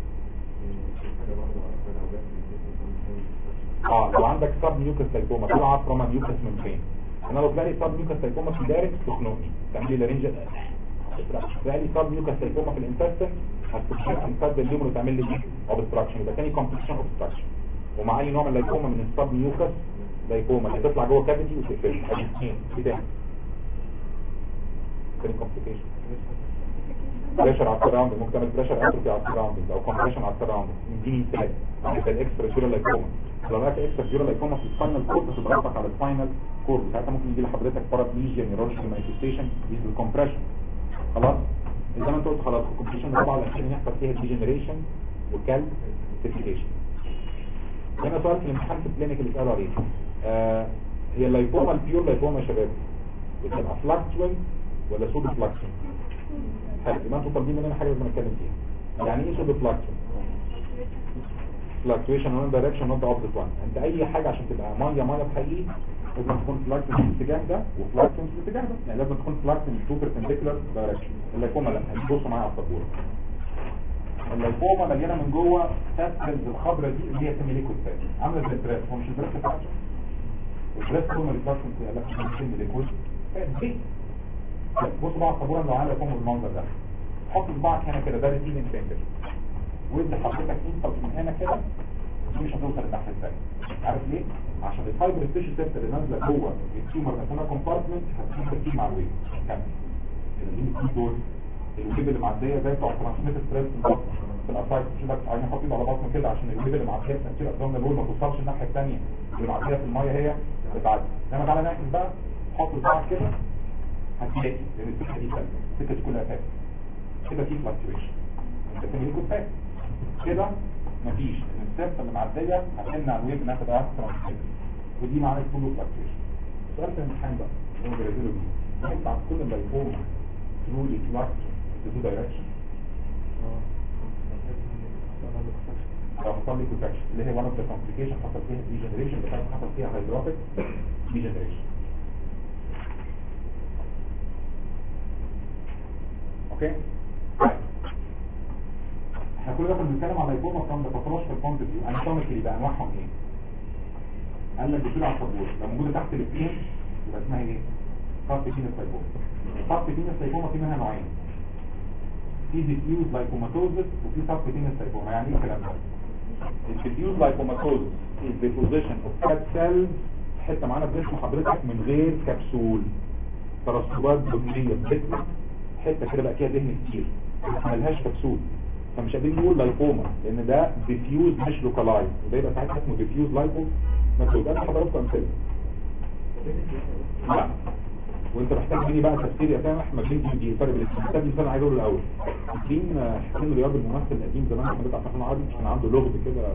اه لو عندك سب ميوكس لايكوما طلعت فروم ميوكس ممبرين انا لو طلع لي سب ميوكس لايكوما في دايركت تخنقني تعمل لي لارنج طلع لي سب ميوكس لايكوما في الانتستين هتستشير امتد الليمون وتعمل لي اوبستراكشن يبقى تاني كومبليكيشن اوبستراكشن ومع اي نوع من اللايكوما من السب ميوكس لايكوما اللي تطلع جوه كافيتي وتقفل ادي اثنين ايه تاني تاني كومبليكيشن بريشر على السراوندنج ممكن تعمل بريشر اتروفي على السراوندنج او كومبريشن على السراوندنج اديني مثال عندك الاكسترا جيرال لايكوما لو لقيت اكسترا جيرال لايكوما في السباينال كورد بتضغطك على السباينال كورد ساعتها ممكن يجي لحضرتك بارابليجيا نيورولوجيكال مانيفستيشن دي الكومبريشن خلاص زي ما انت قلت خلاص الكومبريشن طبعا عشان يحصل فيها ديجنريشن وكالسيفيكيشن هنا سؤال في الامتحان في الكلينيك اللي اتقالوا عليه آه هي اللايكوما البيور لايكوما يا شباب بتبقى فلاكتوين ولا سودو فلاكتوين حلو يبقى انتوا طالبين مننا حاجه لازم نتكلم فيها يعني ايه سودو فلاكتوين fluctuation one direction not the opposite one انت اي حاجة عشان تبقى مية مية بحقيقي لازم تكون fluctuation في الاتجاه ده وفluctuation في الاتجاه ده يعني لازم تكون fluctuation في two perpendicular direction اللايكوما لا هتبصوا معايا على السبورة اللايكوما مليانة من جوه فات سيلز الخضرا دي اللي هي سيمي ليكويد فات عاملة زي البريس هو مش البريس فراكشن البريس كله ريفراكشن في قالك سيمي ليكويد فات دي بصوا بقى على السبورة لو عاملة يكون بالمنظر ده حط صباعك هنا كده ده ريسيلينج فينجر وادي حضرتك انت من هنا كده دي مش هتوصل لتحت الثاني عارف ليه عشان الفايبر ستيشن سيست اللي نازله جوه التيومر اسمها كومبارتمنت هتكون تركيب مع الويب كمل دي الكي دول الويب اللي معديه زي بتوع ترانسميت ستريس في الاسايت مش لك عايزين نحط ايده على بطنه كده عشان الويب اللي معديه تاثير ابدومينال وول ما توصلش الناحيه الثانيه اللي معديه في الميه هي بتعدي انما تعالى نعكس بقى حط صباعك كده هتلاقي لان السكه دي ثابته السكه دي كلها ثابته كده في فلكتويشن انت بتعمل لكم فات كده مفيش ان السيرفس اللي معديه هتمنع الويف انها تبقى ترانسفير ودي معنى كله فلكتويشن السؤال في الامتحان بقى هو بيرزله بيه ينفع كل ما يكون ترولي فلكت تو دايركشن لو حصل لي كونتراكشن اللي هي one of the complications حصل فيها degeneration بتاعت حصل فيها hydropic degeneration اوكي طيب. احنا كل ده كنا بنتكلم على اللايبوما كان ده باثولوجيكال بوينت اوف فيو اناتوميكلي بقى انواعهم ايه قال لك بتقول على السبوره لو موجوده تحت الاثنين يبقى اسمها ايه خط فينس لايبوما خط فينس لايبوما في منها نوعين في ديفيوز لايكوماتوزس وفي خط فينس لايبوما يعني ايه الكلام ده الديفيوز لايكوماتوزس is the position of fat cells حته معانا في جسم حضرتك من غير كبسول ترسبات دهنيه في جسمك حته كده بقى فيها دهن كتير ملهاش كبسول فمش قادرين نقول لايكوما لان ده ديفيوز مش لوكالايز وده يبقى ساعتها اسمه ديفيوز لايكو مكتوب انا حضراتكم امثله لا وانت محتاج مني بقى تفسير يا سامح ما بين دي الفرق بين الاثنين محتاج مثال عايز اقوله الاول فاكرين حسين رياض الممثل القديم زمان كان بيطلع في الفيلم العربي كان عنده لغز كده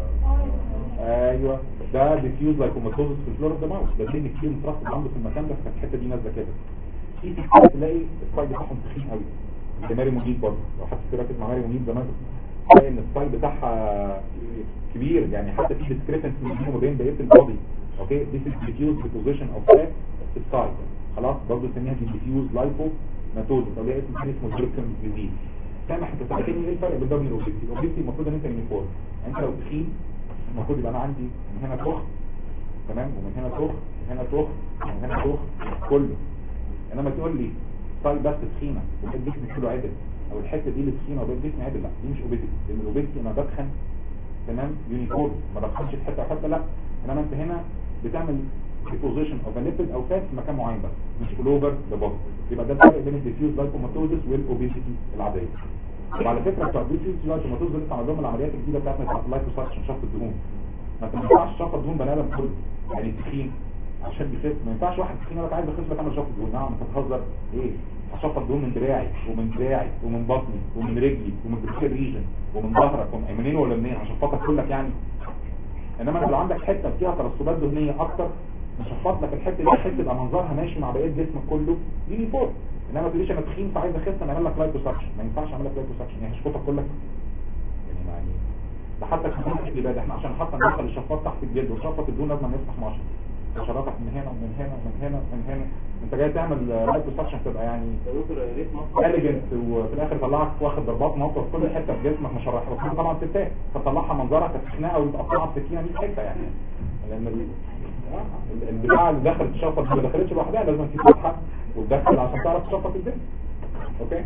ايوه ده ديفيوز لايكوماتوزس في الفلور اوف ذا ماوس ده ليه كتير مترصد عنده في المكان ده فكانت الحته دي نازله كده في في تلاقي السايد بتاعهم تخين قوي زي ماري منيب برضه لو حد ركز مع ماري منيب زمان تلاقي ان السايد بتاعها كبير يعني حتى في ديسكريبنس بينهم وبين بقيه البودي اوكي ذيس از ديفيوز بوزيشن اوف فات في السايد خلاص برضه نسميها دي ديفيوز لايكو ماتوز طب ليه اسم ثاني اسمه جريكتم ديزيز سامح انت سالتني ايه الفرق بين ده وبين الاوبيستي الاوبيستي المفروض ان انت يونيفورم يعني انت لو تخين المفروض يبقى انا عندي من هنا تخ تمام ومن هنا تخ من هنا تخ ومن هنا تخ كله انما تقول لي طيب بس تخينه وبقيت جسمي كله عدل او الحته دي اللي تخينه وبقيت جسمي عدل لا دي مش اوبيستي لان الاوبيستي انا بدخن تمام يونيفورم ما بدخنش في حته او حته لا انما انت هنا بتعمل deposition of a nipple او fat في مكان معين بس مش all over the body يبقى ده الفرق بين الديفيوز لايكوماتوزس والاوبيسيتي العاديه وعلى فكره بتوع الديفيوز لايكوماتوزس لسه عندهم العمليات الجديده بتاعت بتاعت اللايكوساكشن شفط الدهون ما انت ما ينفعش شفط دهون بني ادم كله يعني التخين عشان بيخف ما ينفعش واحد تخين يقول لك عايز اخس لك اعمل شفط دهون نعم انت بتهزر ايه هشفط دهون من دراعي ومن دراعي ومن بطني ومن رجلي ومن بريكير ريجن ومن ظهرك ومن منين ولا منين هشفطك كلك يعني انما انت لو عندك حته فيها ترسبات دهنيه اكتر نشفط لك الحته دي حته يبقى منظرها ماشي مع بقيه جسمك كله يونيفورم انما ما تقوليش انا تخين فعايز اخس انا اعمل لك لايبوساكشن ما ينفعش اعمل لك لايبوساكشن يعني هشفطك كلك يعني يعني ده حتى في الجلد احنا عشان حتى ندخل الشفاط تحت الجلد ونشفط الدهون لازم نفتح ماشي شرطك من هنا ومن هنا ومن هنا ومن هنا انت جاي تعمل لايبوساكشن تبقى يعني اليجنت وفي الاخر طلعك واخد ضربات موقف في كل حته في جسمك مشرح بس طبعا ستات فتطلعها منظرها كانت خناقه وتقطعها بسكينه 100 حته يعني لان ال- البتاعه اللي دخلت تشفط ما دخلتش لوحدها لازم في فتحه وتدخل عشان تعرف تشفط الدم اوكي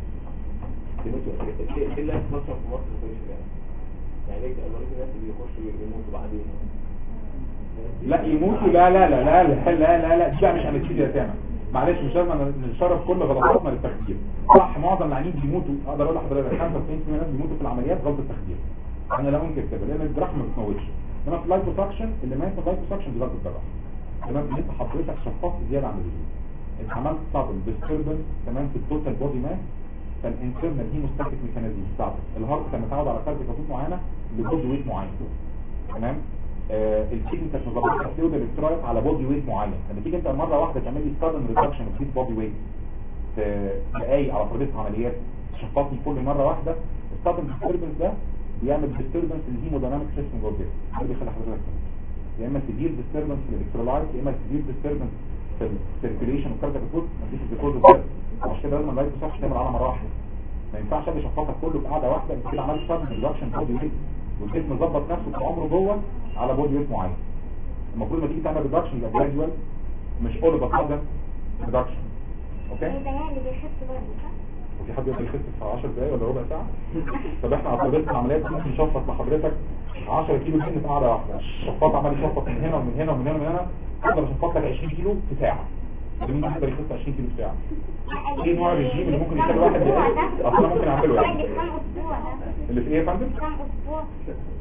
ايه اللي هيتنشر في مصر كل شويه يعني ليه امريكا الناس اللي بيخشوا يموتوا بعدين لا يموتوا لا لا لا لا لا لا لا لا دي بقى مش انستيزيا تامه معلش مش لازم نشرف كل غلطاتنا للتخدير صح معظم العيانين بيموتوا اقدر اقول لحضرتك 95% من الناس بيموتوا في العمليات غلط التخدير انا لا انكر كده لان الجراح ما بتموتش انما في اللايبوساكشن اللي مات في اللايبوساكشن دي غلط الجراح تمام ان انت حضرتك شفطت زياده عن اللزوم انت عملت صابل ديستربنس تمام في التوتال بودي ماس فالانترنال هيموستاتيك ميكانيزم بتاعته الهارت كان متعود على فرق كفوف معينه لبودي ويت معين تمام آه الكيدني كانت مظبطه فلويد الكترولايت على بودي ويت معين لما تيجي انت مره واحده تعمل لي سادن ريدكشن في بودي ويت في دقايق على ترابيزه عمليات شفطني كل مره واحده السادن ديستربنس ده بيعمل ديستربنس للهيمودايناميك سيستم جوه الجسم ده اللي بيخلي حضرتك تموت. يا اما سيفير ديستربنس في الالكترولايت يا اما سيفير ديستربنس في السيركيليشن والكاردياك فوت مفيش الديكوز ده عشان كده لازم اللايف صح تعمل على مره واحده ما ينفعش اجي اشفطك كله في قاعده واحده انت كده عملت سادن ريدكشن بودي ويت والجسم ظبط نفسه طول عمره جوه على بودي ويت معين المفروض لما تيجي تعمل ريدكشن يبقى جراديوال مش اول بطاقه ريدكشن اوكي ده يعني اللي بيخف برضه صح؟ وفي حد يقدر يخس في 10 دقايق ولا ربع ساعه طب احنا على طريقه العمليات ممكن نشفط لحضرتك 10 كيلو جبن في قاعده واحده الشفاط عمال يشفط من هنا ومن هنا ومن هنا ومن هنا اقدر اشفط لك 20 كيلو في ساعه ده مين يقدر يخس 20 كيلو في ساعه ايه نوع الرجيم اللي ممكن يخلي واحد يخس اصلا ممكن اعمله يعني يعني كام اسبوع ده اللي في ايه يا فندم كام اسبوع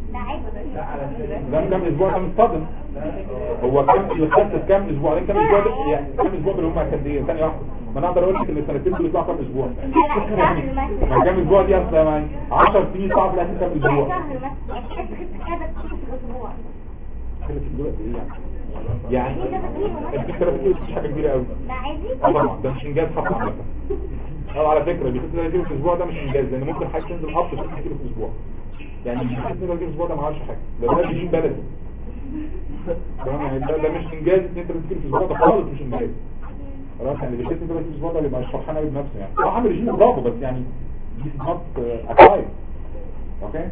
ده عادي ده كام اسبوع ده مصطدم هو كام اللي خدت كام اسبوع عليه كام اسبوع ده يعني كام اسبوع اللي هم قد ايه ثانيه واحده ما انا اقدر اقول لك ان السنتين دول يطلعوا كام اسبوع ما كام اسبوع دي اصلا يعني 10 سنين صعب تلاقي كام اسبوع شهر مثلا تحس كده كتير في الاسبوع كده في دلوقتي ايه يعني يعني الفكره بتقول مش حاجه كبيره قوي ده عادي اه طبعا ده مش انجاز حتى عامه اه على فكره اللي 6 كيلو في الاسبوع ده مش انجاز لان ممكن حاجه تنزل اب 6 كيلو في الاسبوع يعني اللي 6 كيلو في الاسبوع ده ما عملش حاجه ده ده رجيم بلدي تمام يعني ده, ده مش انجاز 2 كيلو في الاسبوع ده خالص مش انجاز خلاص يعني اللي 6 كيلو في الاسبوع ده بيبقى مش فرحان قوي بنفسه يعني هو عامل رجيم اضافه بس يعني دي نوت اكايد اوكي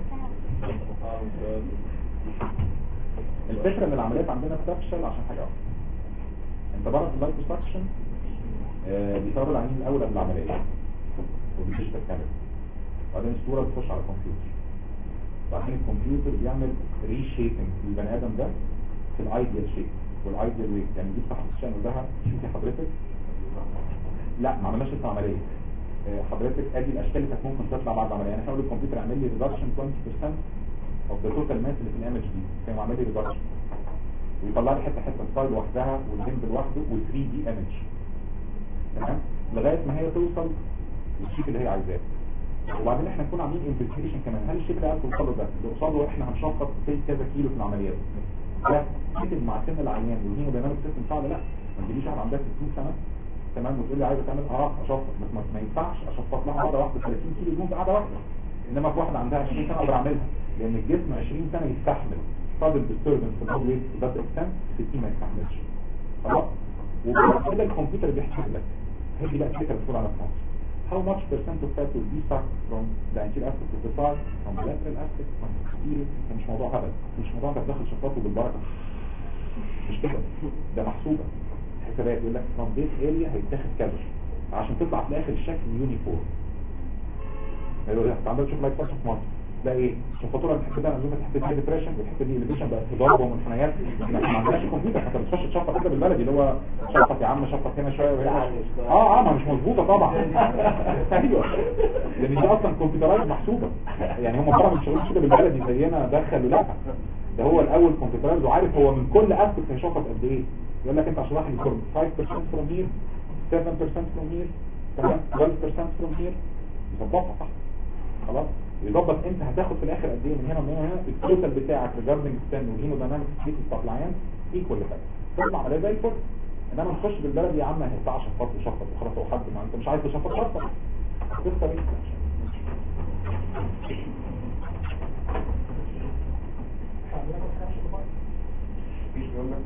الفكره ان العمليات عندنا بتفشل عشان حاجه واحده انت بره في اللايكوستراكشن بيصور العينين الاول قبل العمليه وبيكشف الكاميرا وبعدين الصوره بتخش على الكمبيوتر وبعدين الكمبيوتر بيعمل ريشيبنج للبني ادم ده في الايديال شيب والايديال ويت يعني دي صاحب الشان يقول لها شوفي حضرتك لا ما عملناش لسه عمليه آه، حضرتك ادي الاشكال اللي كانت ممكن تطلع بعد العمليه يعني احنا نقول الكمبيوتر اعمل لي ريدكشن 20% of the total mass اللي في الايمج دي كان عامل لي ريدكشن ويطلع لي حته حته ستايل لوحدها والجنب لوحده وال3 دي ايمج تمام لغايه ما هي توصل للشيب اللي هي عايزاه وبعدين احنا نكون عاملين انفستيجيشن كمان هل الشيب اللي عايز توصله ده اللي قصاده احنا هنشفط في كذا كيلو في العمليات ده كتب مع سن العيان والهيموديناميك سيستم صعب لا ما تجيليش واحد عندها 60 سنه تمام وتقول لي عايزه تعمل اه اشفط بس ما, ما ينفعش اشفط لها مره واحده 30 كيلو دهون في قعده واحده انما في واحده عندها 20 سنه اقدر اعملها لان الجسم 20 سنه يستحمل sudden disturbance في البلد ويت ده اكستنت 60 ما يستحملش خلاص وبعد كده الكمبيوتر بيحسب لك هي بقى الفكره بتقول على France how much percent of fat will be sucked from the anterior aspect of the thigh from the lateral aspect from the posterior ده مش موضوع هبل مش موضوع انت داخل شفاطه بالبركه مش كده ده محسوبه حسابات يقول لك from this area هيتاخد كذا عشان تطلع في الاخر الشكل يونيفورم يقول لك عندك تشوف لايك في مصر ده ايه الفاتوره الحته ده عندنا الحته دي ديبريشن والحته دي الديبريشن بقت في ضرب ومنحنيات احنا ما عندناش كمبيوتر حتى بتخش تشفط كده بالبلدي اللي هو شفط يا عم شفط هنا شويه وهنا شوية. اه اه ما مش مظبوطه طبعا ايوه لان دي اصلا كمبيوترايز محسوبه يعني هم طبعا مش شغالين كده بالبلدي زينا دخل لا ده هو الاول كمبيوترايز وعارف هو من كل اسبكت هيشفط قد ايه يقول لك انت عشان واحد يكون 5% from here 7% from here تمام 12% from here يظبطها صح خلاص يظبط انت هتاخد في الاخر قد ايه من هنا ومن هنا التوتال بتاعك ريجاردنج ستان والهيموداينامكس ستيت بتاع العيان ايكوال لحاجه تطلع على زي الفل انما نخش بالبلد يا عم ما ينفعش شفط وشفط وخلاص هو حد ما انت مش عايز تشفط شفط تخسر ايه مفيش بيقول لك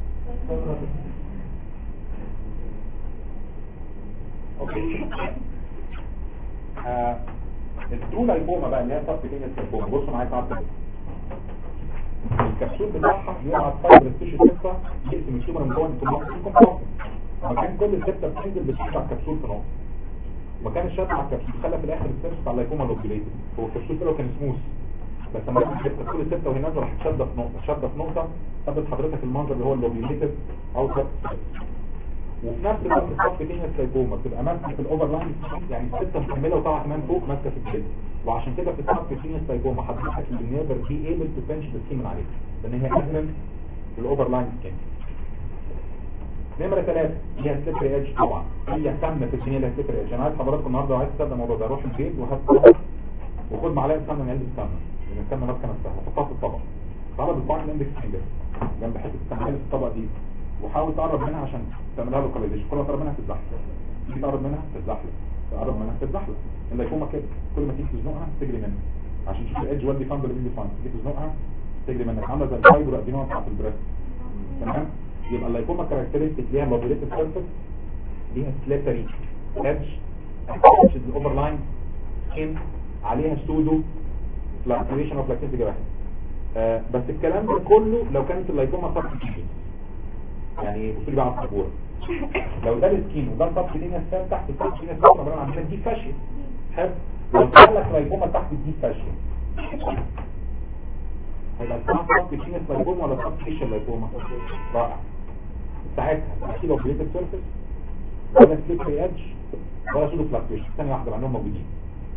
اوكي آه، الترو لايبوما بقى اللي هي صف كده اللايبوما بصوا معايا تعال كده الكبسول بتاعها بيقعد فايبر التيشو ستة يقسم التيومر من جوه انتوا ممكن كومباوند مكان كل ستة بتنزل بتشوف على الكبسول في نقطة مكان الشد على الكبسول خلى في الاخر السيرفس بتاع اللايبوما لوبيليتد هو الكبسول كده كان سموث بس لما رحت الكبسول الستة وهي نازله راحت شاده في نقطة شاده في نقطة خدت حضرتك المنظر اللي هو اللوبيليتد او وفي نفس الوقت الصف تانية السايكوما بتبقى ماسكه في الاوفر لاين يعني السته مكمله وطالعه كمان فوق ماسكه في الجلد وعشان كده في الصف تانية السايكوما حضرتك النيفر بي ايبل تو بنش السكين من عليها لان هي ادمن الاوفر لاين سكين نمرة ثلاثة هي السليبري ايدج طبعا هي سمنة في السنين اللي السليبري ايدج انا عايز حضراتكم النهارده وعايز تبدا الموضوع ده روح البيت وهات طبق وخد معلقه سمنه من علبه سمنه لان السمنه ماسكه نفسها وحطها في الطبق تعالى بالباك الاندكس فينجر جنب حته السمنه اللي في الطبق دي وحاول تقرب منها عشان تعملها لوكاليزيشن كل ما تقرب منها تتزحلق تيجي تقرب منها تتزحلق تقرب منها تتزحلق اللايكوما كده كل ما تيجي تزنقها تجري منها عشان تشوف الايدج ويل ديفاند ولا ديفاند تيجي تزنقها تجري منها عامله زي الفايبر ادينوما بتاعت البريست تمام يبقى اللايكوما كاركترستيك ليها لوبريتد سيرفيس ليها سليتري ايدج ايدج الاوفر لاين سكين عليها سودو فلاكتويشن اوف لاكتيك واحد آه بس الكلام ده كله لو كانت اللايكوما سب يعني بصوا لي بقى على السبوره لو ده السكين وده السب لينيا ستان تحت السب لينيا ستان طبعا عندنا دي فاشيه حلو لو قال لك لايكوما تحت دي فاشيه هيبقى اسمها سب لينيا لايكوما ولا سب فيشل لايكوما رائع ساعتها اكيد لو بليتد سيرفيس ولا سليبري ايدج ولا سودو فلاكتويشن ثانيه واحده مع انهم موجودين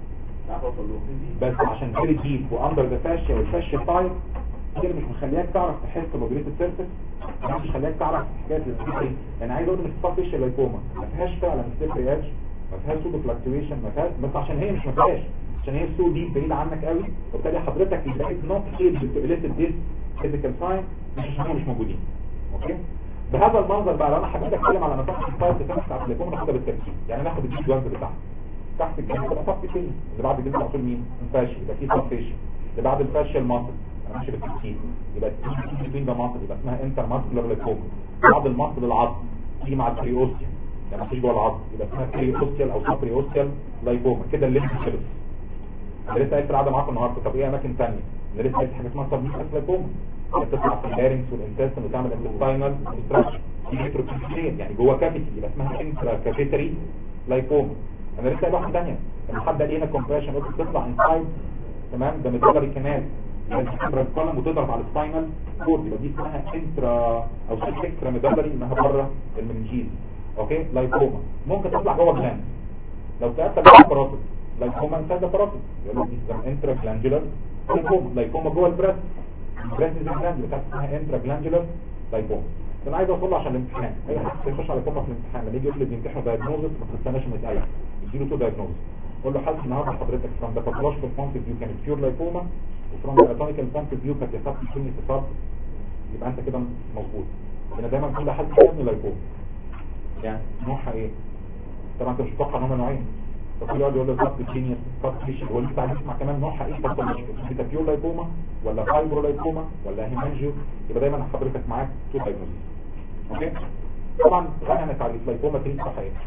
عارف اوصل له بس عشان فيري ديب واندر ذا فاشيا والفاشيا تايب دي اللي مش مخلياك تعرف تحس بموبيليتي سيرفيس مش مخليك تعرف حكايه الاستيكري يعني عايز اقول ان الصفات فيشيا لايكوما ما فيهاش فعلا ستيكري اتش ما فيهاش سودو فلاكتويشن ما فيهاش بس عشان هي مش ما فيهاش عشان هي سو ديب بعيد عنك قوي وبالتالي حضرتك بقيت نوت ايبل تو اليسيت ذيس فيزيكال ساين مش عشان هم مش موجودين اوكي بهذا المنظر بقى لو انا حبيت اتكلم على مساحه الفايل بتاعت بتاعت التليفون ناخدها بالترتيب يعني ناخد الديب وانز بتاعها تحت الجنب تبقى صف تاني اللي بعد الجنب على طول مين الفاشي يبقى في صف فاشي اللي بعد الفاشي المصل انا ماشي بالترتيب يبقى الترتيب بين ده مصل يبقى اسمها انتر ماسكولار ليكوما بعد المصل العظم تيجي مع البريوستيال يعني مفيش جوه العظم يبقى اسمها بريوستيال او سب بريوستيال لايكوما كده الليمف خلص انا لسه قايل في العاده معاكم النهارده طب ايه اماكن ثانيه انا لسه قايل حاجه اسمها سب لايكوما بتطلع في اللارنكس والانتستين وتعمل انتستاينال ديستراكشن دي متروكسين يعني جوه كافيتي يبقى اسمها انترا كافيتري لايكوما انا لسه قايل واحده ثانيه لما حد قال لي هنا كومبريشن قلت بتطلع انسايد تمام ده ميدالري كمان الانترا كولم وتضغط على السباينال كورد يبقى دي اسمها انترا او اكسترا ميدالري انها بره المنجيز اوكي لايكوما ممكن تطلع جوه الجلاند لو سالت جوه الباراتيد لايكوما انسايد الباراتيد يقول لك دي انترا جلاندولار لايكوما لايكوما جوه البريست البريست دي جلاند بتاعت اسمها انترا جلاندولار لايكوما انا عايز اوصل له عشان الامتحان اي حد يخش على كوما في الامتحان لما يجي يقول لي بيمتحنوا دايجنوزس ما تستناش ما يتقلق يديله تو دايجنوزس قول له حالتي النهارده حضرتك from the pathological point of view كانت pure lipoma وفروم the anatomical point of view كانت يا سب كيمي سب يبقى انت كده مظبوط انا دايما كل حالتي ابن لايكوما يعني نوعها ايه طبعا انت مش متوقع ان هم نوعين فكل يقعد يقول له سب كيمي سب كيمي هو لسه عايز يسمع كمان نوعها ايه pathological انت pure لايكوما ولا فايبرو لايكوما ولا هيمانجيو يبقى دايما حضرتك معاك تو دايجنوزس اوكي طبعا غني عن التعريف لايكوما كلمه صح ايه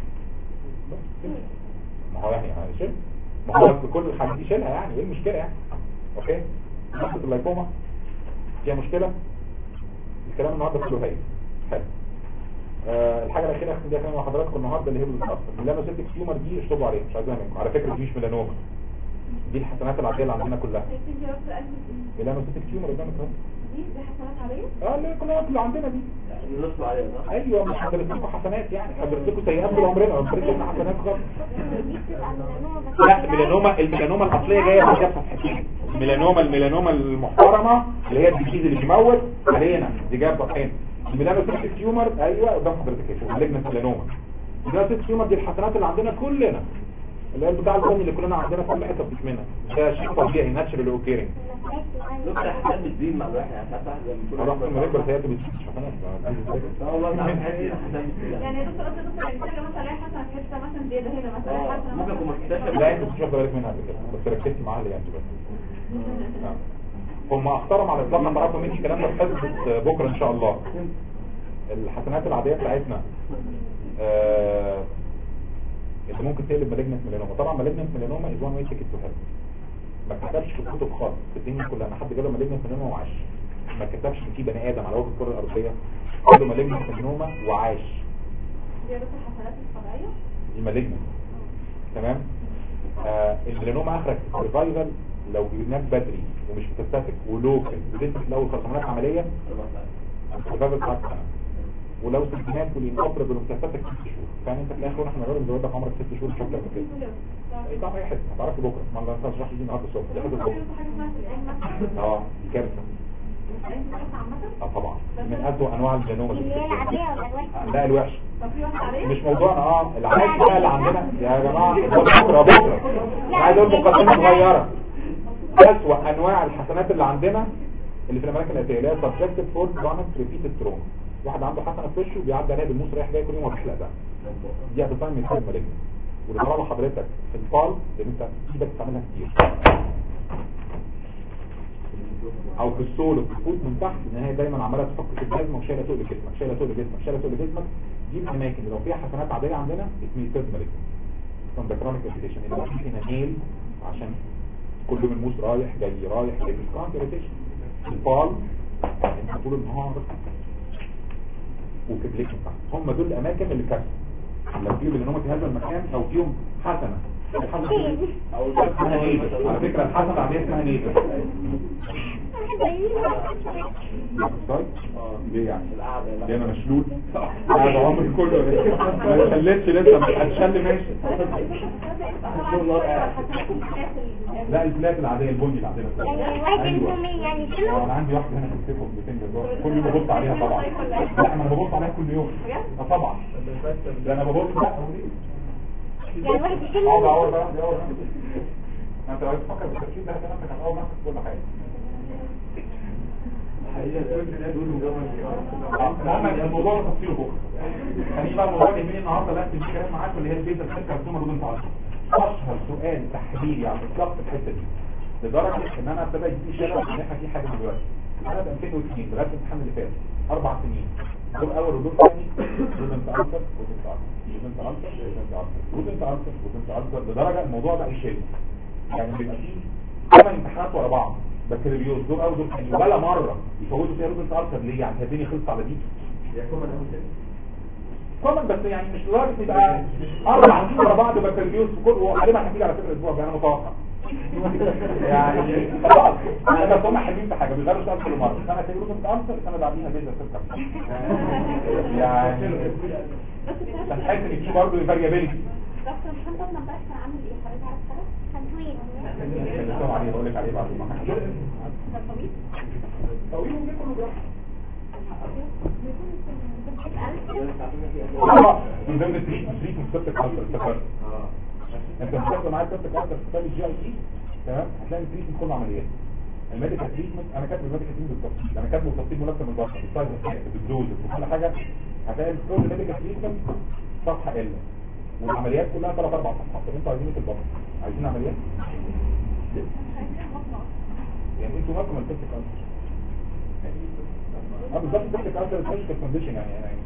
ما هو يعني شيل ما هو في كل الحاجات دي شيلها يعني ايه المشكله يعني اوكي نقطه اللايكوما فيها مشكله الكلام النهارده كله هايل حلو آه الحاجه الاخيره اختم بيها كمان مع حضراتكم النهارده اللي هي بالظبط الميلانوسيتك تيومر دي اشطبوا عليها مش عايزينها منكم على فكره دي مش ميلانوما دي الحسنات العاديه اللي عندنا كلها ميلانوسيتك تيومر قدامك اهو دي دي حسنات عادية اه اللي كلها اللي عندنا دي نصب عليها صح؟ ايوه مش حضرتك لكم حسنات يعني حضرتك لكم سيئات طول عمرنا ما بنحضرش لنا حسنات خالص دي بتبقى ميلانوما بس لا الميلانوما الميلانوما الاصليه جايه من جبهه حكيم الميلانوما الميلانوما المحترمه اللي هي الديزيز اللي بيموت علينا دي جايه بطحين الميلانوسيتك تيومر ايوه قدام حضرتك اهي مالجنس ميلانوما الميلانوسيتك تيومر دي الحسنات اللي عندنا كلنا اللي هي البتاع البني اللي كلنا عندنا في كل حته في جسمنا ده شيء طبيعي ناتشرال اوكيرنج دكتور حساب بتزيد مع الواحد يعني ساعات واحد لما يكون خلاص المريض سيئات بتشوف حسنات اه والله ساعات حساب حساب بتزيد يعني يا دكتور قصدي دكتور يعني مثلا مثلا الاقي حسنه في حته مثلا زياده هنا مثلا اه حسنه ممكن يكون مكتشف لا انت مش واخد بالك منها قبل كده بس ركزتي معاها اللي يعني بس آه. هم اختاروا على الاطلاق تعرفوا مني الكلام ده في حصه بكره ان شاء الله الحسنات العاديه بتاعتنا آه اللي ممكن تقلب مالجنت ميلانوما طبعا مالجنت ميلانوما از وان واي تيكت تو هيلث ما كتبش في الكتب خالص في الدنيا كلها ما حد جاله مالجنت ميلانوما وعاش ما كتبش ان في بني ادم على وجه الكره الارضيه عنده مالجنت ميلانوما وعاش دي يا دكتور حسنات مش طبيعيه دي مالجنت تمام آه الميلانوما اخرك سرفايفل لو جبناك بدري ومش متستفك ولوكال ولسه في الاول خالص عملناك عمليه سرفايفل بتاعك سنه ولو سلسلات والانقطرب والمسافات ست شهور فاهم انت في الاخر ونحن نجرب نزودك عمرك ست شهور مش اكتر من كده اي طبعا اي حته هتعرفي بكره ما انا هشرح لي النهارده الصبح دي حته بكره اه دي كارثه اه طبعا من اسوء انواع الجنوم اللي هي العادية ولا الوحشة؟ لا الوحش طب في واحد عليه مش موضوعنا اه العادي بقى اللي عندنا يا جماعه بكره بكره أنا عايز اقول مقدمه صغيره اسوء انواع الحسنات اللي عندنا اللي في الاماكن الاتيه اللي هي subjective for chronic repeated trauma واحد عنده حسنه في وشه بيعدي عليها بالموس رايح جاي كل يوم وبيحلق ده دي هتفهم من حاجه مالجنت واللي طالما حضرتك في الفال لان انت ايدك بتعملها كتير او في السول الخطوط من تحت ان هي دايما عماله تفك في الجسم وشايله تقل جسمك شايله تقل جسمك شايله تقل جسمك دي الاماكن اللي لو فيها حسنات عاديه عندنا اسمها تيرد مالجنت from the chronic irritation اللي ممكن هنا نيل عشان كل يوم الموس رايح جاي رايح جاي في chronic irritation الفال انت طول النهار وفي بليك تحت هم دول الاماكن اللي كانت لو فيهم اللي هم في هذا المكان او فيهم حسنه الحسنه او اسمها نيفل على فكره الحسنه العاديه اسمها نيفل طيب ليه يعني القعده ليه انا مشلول قاعد عمري كله ما اتشلتش لسه مش هتشل ماشي لا البلات العاديه البني العاديه يعني الواحد أيوة. منهم يعني آه، كيلو انا عندي واحده هنا في السيف بتنجز كل يوم ببص عليها طبعا لا ما انا ببص عليها كل يوم اه طبعا ده انا ببص لا يعني واحد اقعد كيلو اقعد بقى اقعد ما انت لو عايز تفكر بالتفكير ده هتلاقي نفسك هتقعد نفسك في كل حاجه المهم الموضوع ده تفصيله بكره خليني بقى الموضوع اللي يهمني النهارده بس في كلام معاك اللي هي البيزا السكر ثم رودن تعالى اشهر سؤال تحليلي على الاطلاق في الحته دي لدرجه ان انا ابتدى يجي شغل ان احنا في حاجه من دلوقتي انا في 2002 لغايه الامتحان اللي فات اربع سنين دول اول ودول ثاني رودن تعالى رودن تعالى رودن تعالى رودن تعالى رودن تعالى رودن تعالى لدرجه الموضوع بقى يشد يعني بيبقى فيه ثمان امتحانات ورا بعض بكالوريوس دول اول دول ثاني ولا مره يفوتوا فيها رودن تعالى ليه يعني الدنيا خلصت على دي طبعا بس يعني مش لدرجه يبقى اربع سنين ورا بعض بكالوريوس في كل وغالبا هتيجي على فكره الاسبوع ده انا متوقع يعني خلاص انا بس هم حلوين في حاجه بيغيروا سؤال كل مره سنه تجربه متأثر السنه بعديها بيزا سكر يعني بس تحس ان في برضه فاريابيلتي دكتور محمد طبعا بقى كان عامل ايه حضرتك عارف حاجه كان طويل اللي عليه بقول لك عليه بعد ما كان طويل طويل وجه كله براحته بتبقى اه من ضمن التريت تريت مستقبل كانسر افتكرت انت بتاخد معاك كارت كانسر في كتاب الجي اي تي تمام هتلاقي التريتمنت كله عمليات الميديكال تريتمنت انا كاتب الميديكال تريتمنت بالتفصيل انا كاتبه بالتفصيل ملف من البشر بالسايز بالدوز بكل حاجه هتلاقي كل الميديكال تريتمنت صفحه الا والعمليات كلها ثلاث اربع صفحات طب انتوا عايزين ايه في البطن عايزين عمليات يعني انتوا ما عملتوا كانسر اه بالظبط البيت كانسر سبيشال كونديشن يعني يعني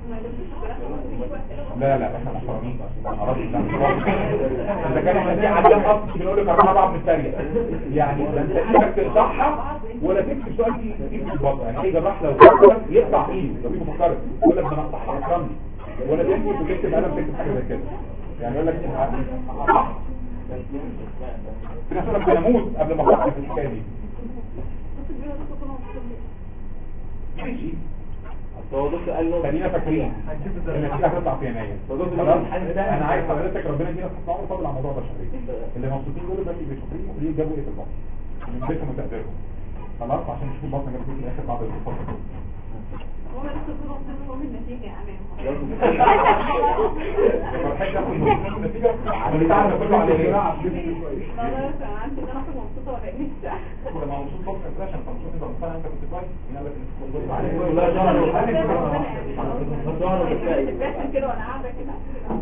لا لا احنا محترمين اراضي اذا كان دي عدم اصلا بنقول لك اربعه بعض من الثانيه يعني ده انت ايدك تقطعها ولا تكتب سؤال في في البطن يعني اي جراح لو فكر يقطع ايده لو في مفكر يقول لك ده انا اقطعها اكرمني ولا تكتب وتكتب قلم تكتب حاجه زي كده يعني يقول لك صح في ناس يقول لك انا اموت قبل ما افكر في الحكايه دي ماشي هو دكتور قال له خلينا فاكرين النتيجه هتطلع في يناير خلاص؟ انا عايز حضرتك ربنا يدينا تطلعوا فاضل على الموضوع ده شهرين اللي مبسوطين دول بس اللي شاطرين وليه جابوا ايه في البطن من بيتهم وتقديرهم خلاص عشان نشوف البطن جابوا ايه في الاخر بعد الفصل هو لسه طول عمره هو من النتيجه يا عمام فرحان ياخد النتيجه والتعب كله على ايه؟ خلاص انا عندي انا اخد مبسوطه ولا لسه لما مبسوط بطن كده عشان تنصوني ده مقتنع انت كنت كويس يقول لك انت كنت لا ظهره ظهره بتبقى كده وانا قاعده كده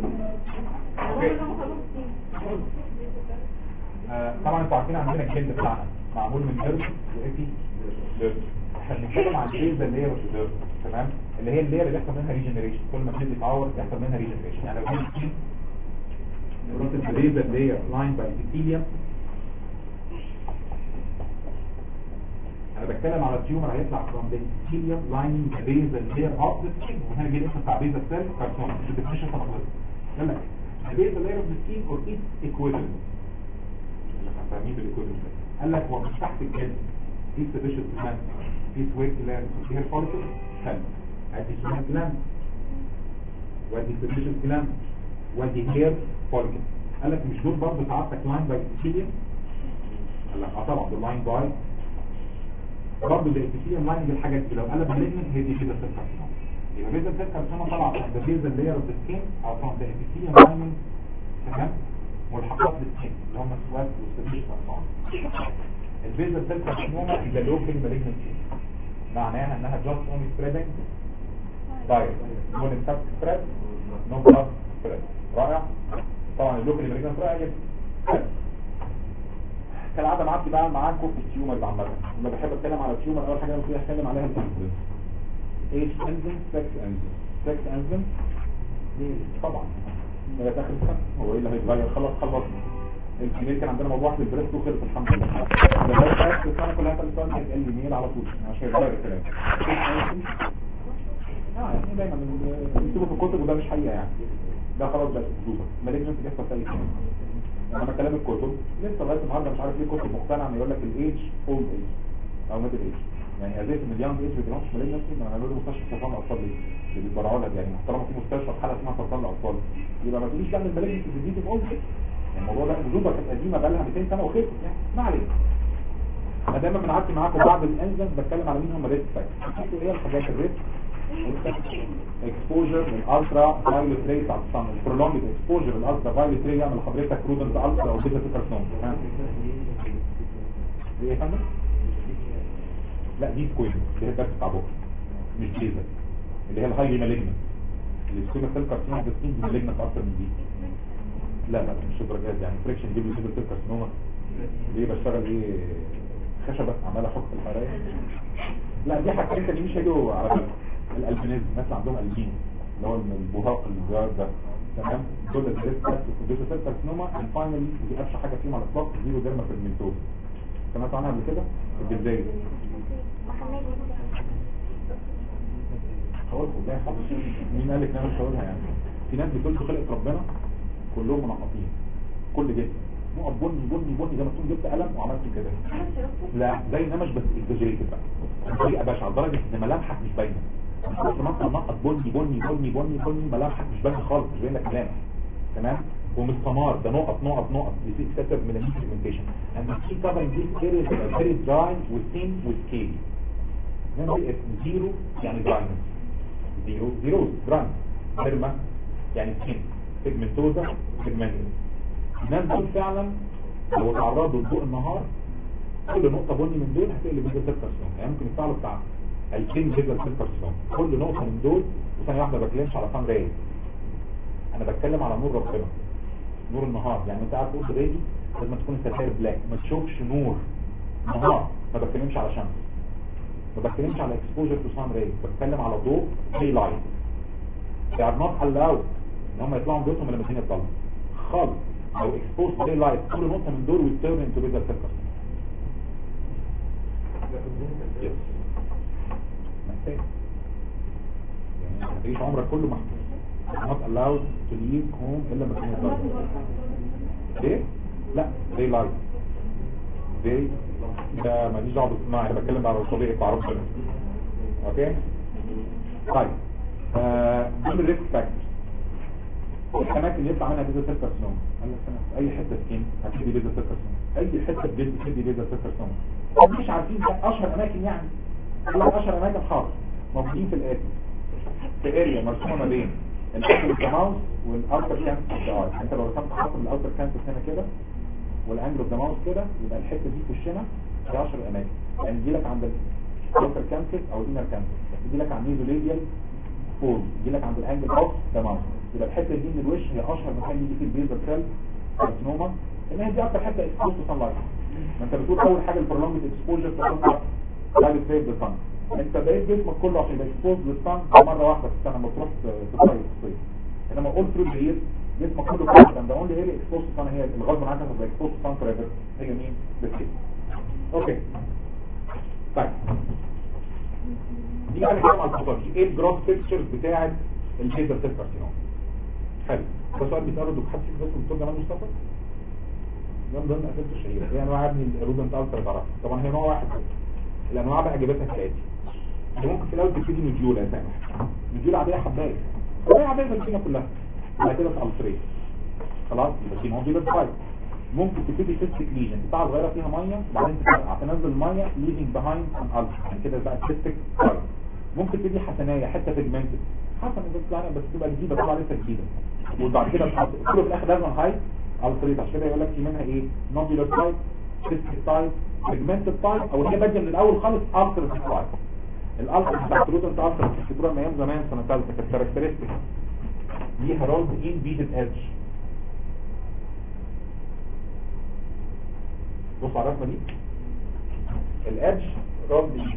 آه، طبعا انتوا عارفين عندنا الجلد بتاعنا معمول من ديرم وإيبي ديرم احنا بنتكلم عن البيزا اللي هي ديرم تمام اللي هي اللير اللي بيحصل منها ريجنريشن كل ما الجلد يتعور بيحصل منها ريجنريشن يعني لو في سكين بروتين البيزا اللي هي لاين باي epithelium انا بتكلم على تيومر هيطلع from the epithelium lining the basal layer of the skin وهنا جه الاسم بتاع basal cell carcinoma مش الديفينيشن بتاع يقول لك the basal layer of the skin or its equivalent اللي احنا فاهمين بالايكويفالنت قال لك هو مش تحت الجلد في سبيشال جلاند في سويت جلاند في هير فوليكل حلو ادي سويت جلاند وادي سبيشال جلاند وادي هير فوليكل قال لك مش دول برضه ساعات لاين باي ابيثيليوم قال لك اه طبعا دول لاين باي برضه الابيثيليوم لاين بالحاجات دي لو قلب مالجنت هي دي كده سيل كارسينوما يبقى بيزا سيل كارسينوما طالعه من ذا بيزا لاير اوف ذا سكين او from the epithelium lining تمام ملحقات للسكين اللي هم السواد والسبيش والصعب البيزا سيل كارسينوما اذا لوكال مالجنسي معناها انها just only spreading virus no infect spread no blood spread رائع طبعا اللوكال مالجنسي رائع جدا كالعاده معدي بقى معاكم في التيومر عامه لما بحب اتكلم على التيومر اول حاجه ممكن اتكلم عليها الانزيم ايش انزيم سكس انزيم سكس انزيم طبعا لغايه اخر السنه هو ايه اللي هيتغير خلاص خلص الكيمياء كان عندنا موضوع في البريست وخلص الحمد لله لغايه اخر السنه كلها كانت السؤال هيتقال لي على طول مش هيتغير الكلام اه يعني دايما بيكتبوا في الكتب وده مش حقيقه يعني ده خلاص بقت خصوصا مالجنت بيحصل في اي كلام انما كلام الكتب لسه لغايه النهارده مش عارف ليه كتب مقتنعه ان يقول لك الايدج اولد ايج او ميدل ايج يعني ازاي ان اليانج ايج ما بيجيلهمش مالجنسي ما عملوا له مستشفى سرطان الاطفال ليه؟ اللي بيتبرعوا لك يعني محترمه في مستشفى في حاله اسمها سرطان الاطفال يبقى ما تقوليش بقى ان المالجنسي بتزيد في اولد ايج يعني الموضوع ده وجوبه كانت قديمه بقى لها 200 سنه وخلصت يعني ما علينا انا دايما بنعدي معاكم بعض الانزيمز بتكلم على مين هم ريسك فاكتورز ايه الحاجات الريسك اكسبوجر للالترا فايولت ري بتاع الصن البرولونج اكسبوجر للالترا فايولت ري يعمل لحضرتك رودنت الترا او بيتا كارسنوم ايه يا فندم لا دي سكويد اللي هي الدرس بتاع بكره مش ليزر اللي هي الهايلي مالجنت السكويد سيل كارسنوم ده سكين مالجنت اكتر من دي لا لا مش الدرجات دي يعني فريكشن يجيب لي سيل كارسنوم ليه بشتغل ايه خشبه عمال احط في الحرايق لا دي حاجه انت دي مش هيجوا على بالك الالبينيزم الناس اللي عندهم البين اللي هو البهاق الجار ده تمام دول الريسك دول سيل كارسنوما اند فاينلي دي ابشع حاجه فيهم على الاطلاق زيرو ديرما فيرمنتوز سمعت عنها قبل كده في الجزائر محمد خلاص والله يا حبيبي مين قال لك ان انا مش هقولها يعني في ناس بتقول في خلقه ربنا كلهم منقطين كل جسم نقط بني بني بني زي ما تكون جبت قلم وعملت كده لا زي نمش بس اكزاجريتد بقى طريقه بشعه لدرجه ان ملامحك مش باينه كنت مثلا نقط بني بني بني بني بني ملامحك مش باينه خالص مش باين لك ملامح تمام ومش سمار ده نقط نقط نقط دي في excessive melanemic pigmentation and the key covering these areas are very dry with thin with scaly هنا دي اسم زيرو يعني dryness زيرو زيرو دراينس ديرما يعني سكين بيجمنتوزا بيجمنتوزا الناس دول فعلا لو اتعرضوا لضوء النهار كل نقطة بني من دول هتقلب بيزا سيل كارسينوم يعني ممكن يطلعوا بتاع 2000 بيزا سيل كارسينوم كل نقطة من دول وثانية واحدة ما بتكلمش على فان راي انا بتكلم على نور ربنا نور النهار يعني انت قاعد تقول رادي لازم تكون الستاير بلاك ما تشوفش نور نهار ما بتكلمش على شمس ما بتكلمش على exposure to sun rays بتكلم على ضوء daylight they are not allowed ان هم يطلعوا من بيوتهم لما الدنيا تضلم خالص لو exposed to daylight كل نقطة من دول will turn into beta cell carcinoma yes محتاج يعني هتعيش عمرك كله محتاج not allowed to leave home الا لما الدنيا تضلم ليه؟ لا daylight day ده ماليش دعوه بالصناعه انا بتكلم على الطبيعي بتاع ربنا اوكي طيب آه، دول الريسك فاكتورز الاماكن اللي يطلع منها بيزا سيل كارسينوما قال لك انا في اي حته سكين هتدي بيزا سيل كارسينوما اي حته في جلد هتدي بيزا سيل كارسينوما مش عارفين ده اشهر اماكن يعني والله اشهر اماكن حاضر موجودين في الاتي في اريا مرسومه ما بين الانجل اوف ماوس والارتر كانسر اوف انت لو رسمت خط من الارتر كانسر هنا كده والانجل اوف ماوس كده يبقى الحته دي في وشنا في 10 اماكن يعني يجي لك عند الارتر كانسر او الانر كانسر يجي لك عند ميزوليديال فول يجي لك عند الانجل اوف ذا ماوس يبقى الحته دي من الوش هي اشهر مكان يجي فيه البيزل سيل كارسينوما ان هي دي اكتر حته اكسبوز تو سان لايت ما انت بتقول اول حاجه البرولونج اكسبوجر تو لايت سيف ذا سان انت بقيت جسمك كله عشان يبقى اكسبوز للسان مره واحده في السنه لما تروح تصيف في الصيف انما اول ثرو الير جسمك كله كده ده اونلي هي اكسبوز تو سان هي الغصب عنك هتبقى اكسبوز تو سان فوريفر هي مين بالكده اوكي طيب دي بقى نتكلم على الباثولوجي ايه الجروس بيكتشرز بتاعه البيزل سيل كارسينوما حلو ده سؤال بيساله دكتور حد بس الدكتور جمال مصطفى ده من ضمن اسئله الشهيره ايه انواع ابني الرودنت التر تعرف طبعا هي نوع واحد بس. الانواع بقى اجابتها كالاتي اللي ممكن في الاول تبتدي نوديولا يا سامح نوديولا عاديه حبايه حبايه عاديه زي الدنيا كلها بعد كده الالتريت خلاص يبقى دي نوديولا فايت ممكن تبتدي سيستيك ليجن بتاع صغيره فيها ميه وبعدين تفرقع تنزل الميه ليفنج بيهايند ان التر يعني كده بقى سيستيك فايت ممكن تدي حسنايه حته بيجمنتد حسن بس يعني بس تبقى جديده طبعا لسه جديده وبعد كده تحط كله في الاخر لازم هاي التريت عشان كده يقول لك في منها ايه نوديولار تايب سيستيك تايب بيجمنتد تايب او هي باديه من الاول خالص التر تايب الالتر بتاعت الروتن التر بتفتكروها من ايام زمان سنه ثالثه كانت كاركترستيك ليها رولد ان بيتد ايدج بص على الرسمه دي الادج رولد ان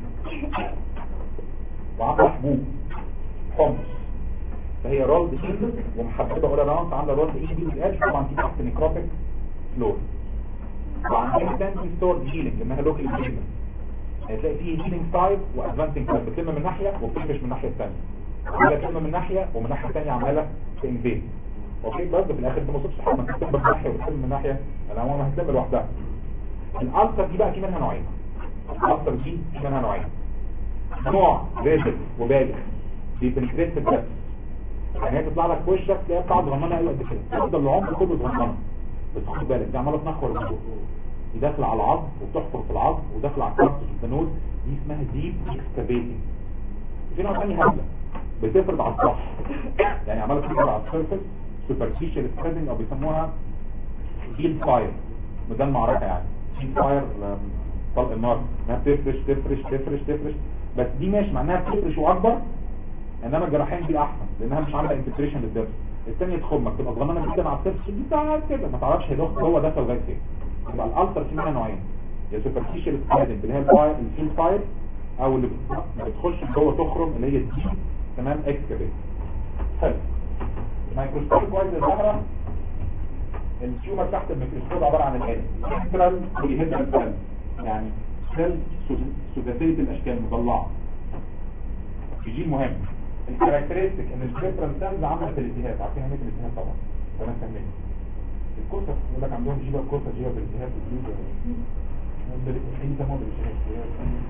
وعامله حبوب حمص فهي رولد ان ومحببه ولا راوند عامله رولد ان دي الادج طبعا في تحت نيكروتيك فلور وعندها تاني ستور هيلينج انها لوكال هيلينج هتلاقي فيه هيلينج تايب وادفانسنج تايب بتلم من ناحيه وبتفرش من الناحيه الثانيه عماله تلم من ناحيه ومن الناحيه الثانيه عماله تنزل اوكي برضه في الاخر انت ما وصلتش لحد ما تلم من ناحيه وتلم من ناحيه انا ما هتلم لوحدها الالتر دي بقى في منها نوعين الالتر دي في منها نوعين نوع ريزل وبالغ بيبنكريت في الدم يعني هي تطلع لك في وشك تلاقيها بتاع صغننه قوي قد كده تفضل العمر كله صغننه بس خد بالك دي عماله تنخر الجوه دي داخله على العظم وبتحفر في العظم وداخله على الكارتس والبنود دي اسمها ديب اكسكافيتنج في نوع تاني هبله بتفرد على السطح يعني عماله تفرد على السيرفس سوبرفيشال سبريدنج او بيسموها فيل فاير ميدان معركه يعني فيل فاير طلق النار انها بتفرش تفرش تفرش تفرش بس دي ماشي معناها بتفرش واكبر انما الجراحين دي احسن لانها مش عامله انتجريشن للدبس الثانيه تخمك تبقى صغننه جدا على السيرفس دي بتاع كده ما تعرفش هيدخل هو داخل لغايه فين يبقى الالتر في منها نوعين يا سوبرفيشال سبريدنج اللي هي الفاير الفيل فاير او اللي بت- بتخش جوه تخرم اللي هي دي تمام اكسكافيت حلو مايكروسكوب وايز الظاهره التيومر تحت الميكروسكوب عباره عن الان سنترال بوليهيدرال سيل يعني سيل سداسيه الاشكال مضلعه يجي مهم الكاركترستيك ان السنترال سيلز عامله في الالتهاب عارفين ايه الالتهاب طبعا تمام فاهمين الكوسه يقول لك عندهم جيبه كوسه جيبه بالالتهاب بالجلوز ايه يسموها بالالتهاب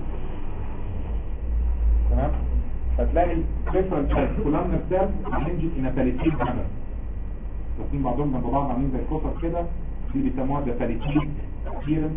تمام فتلاقي الديفرنت سيلز كلها من السيلز رينجز ان باليتيف مانر واقفين بعضهم جنب بعض عاملين زي القصص كده دي بيسموها ذا باليتيف ابيرنس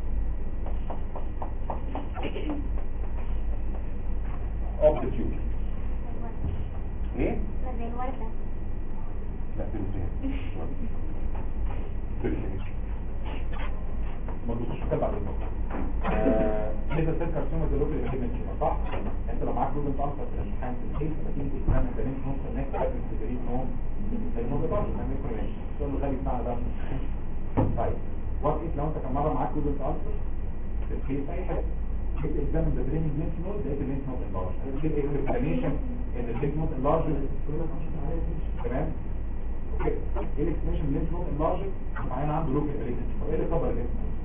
اوف ذا تيوب ايه؟ زي الوردة لا بالالتهاب بالالتهاب ما تبصوش كده بعد النقطة لازم تذكر سمة اللوكال ايفيدنس صح؟ انت لو معاك بروبلم تعرف في الامتحان في الحيل لما تيجي تتكلم انت نمت نص هناك تحب تدريب نوم لانه ما بيطلعش من الانفورميشن السؤال الغالي بتاعنا ده طيب وات اف لو انت كان مره معاك بروبلم تعرف في الحيل في اي حاجه جيت اكزامن ذا درينج لينك نود لقيت اللينك نود انلارج جيت اكسبلانيشن ان اللينك نود انلارج تمام ايه الاكسبلانيشن اللينك نود انلارج معانا عنده لوكال ايفيدنس ايه اللي كبر اللينك نود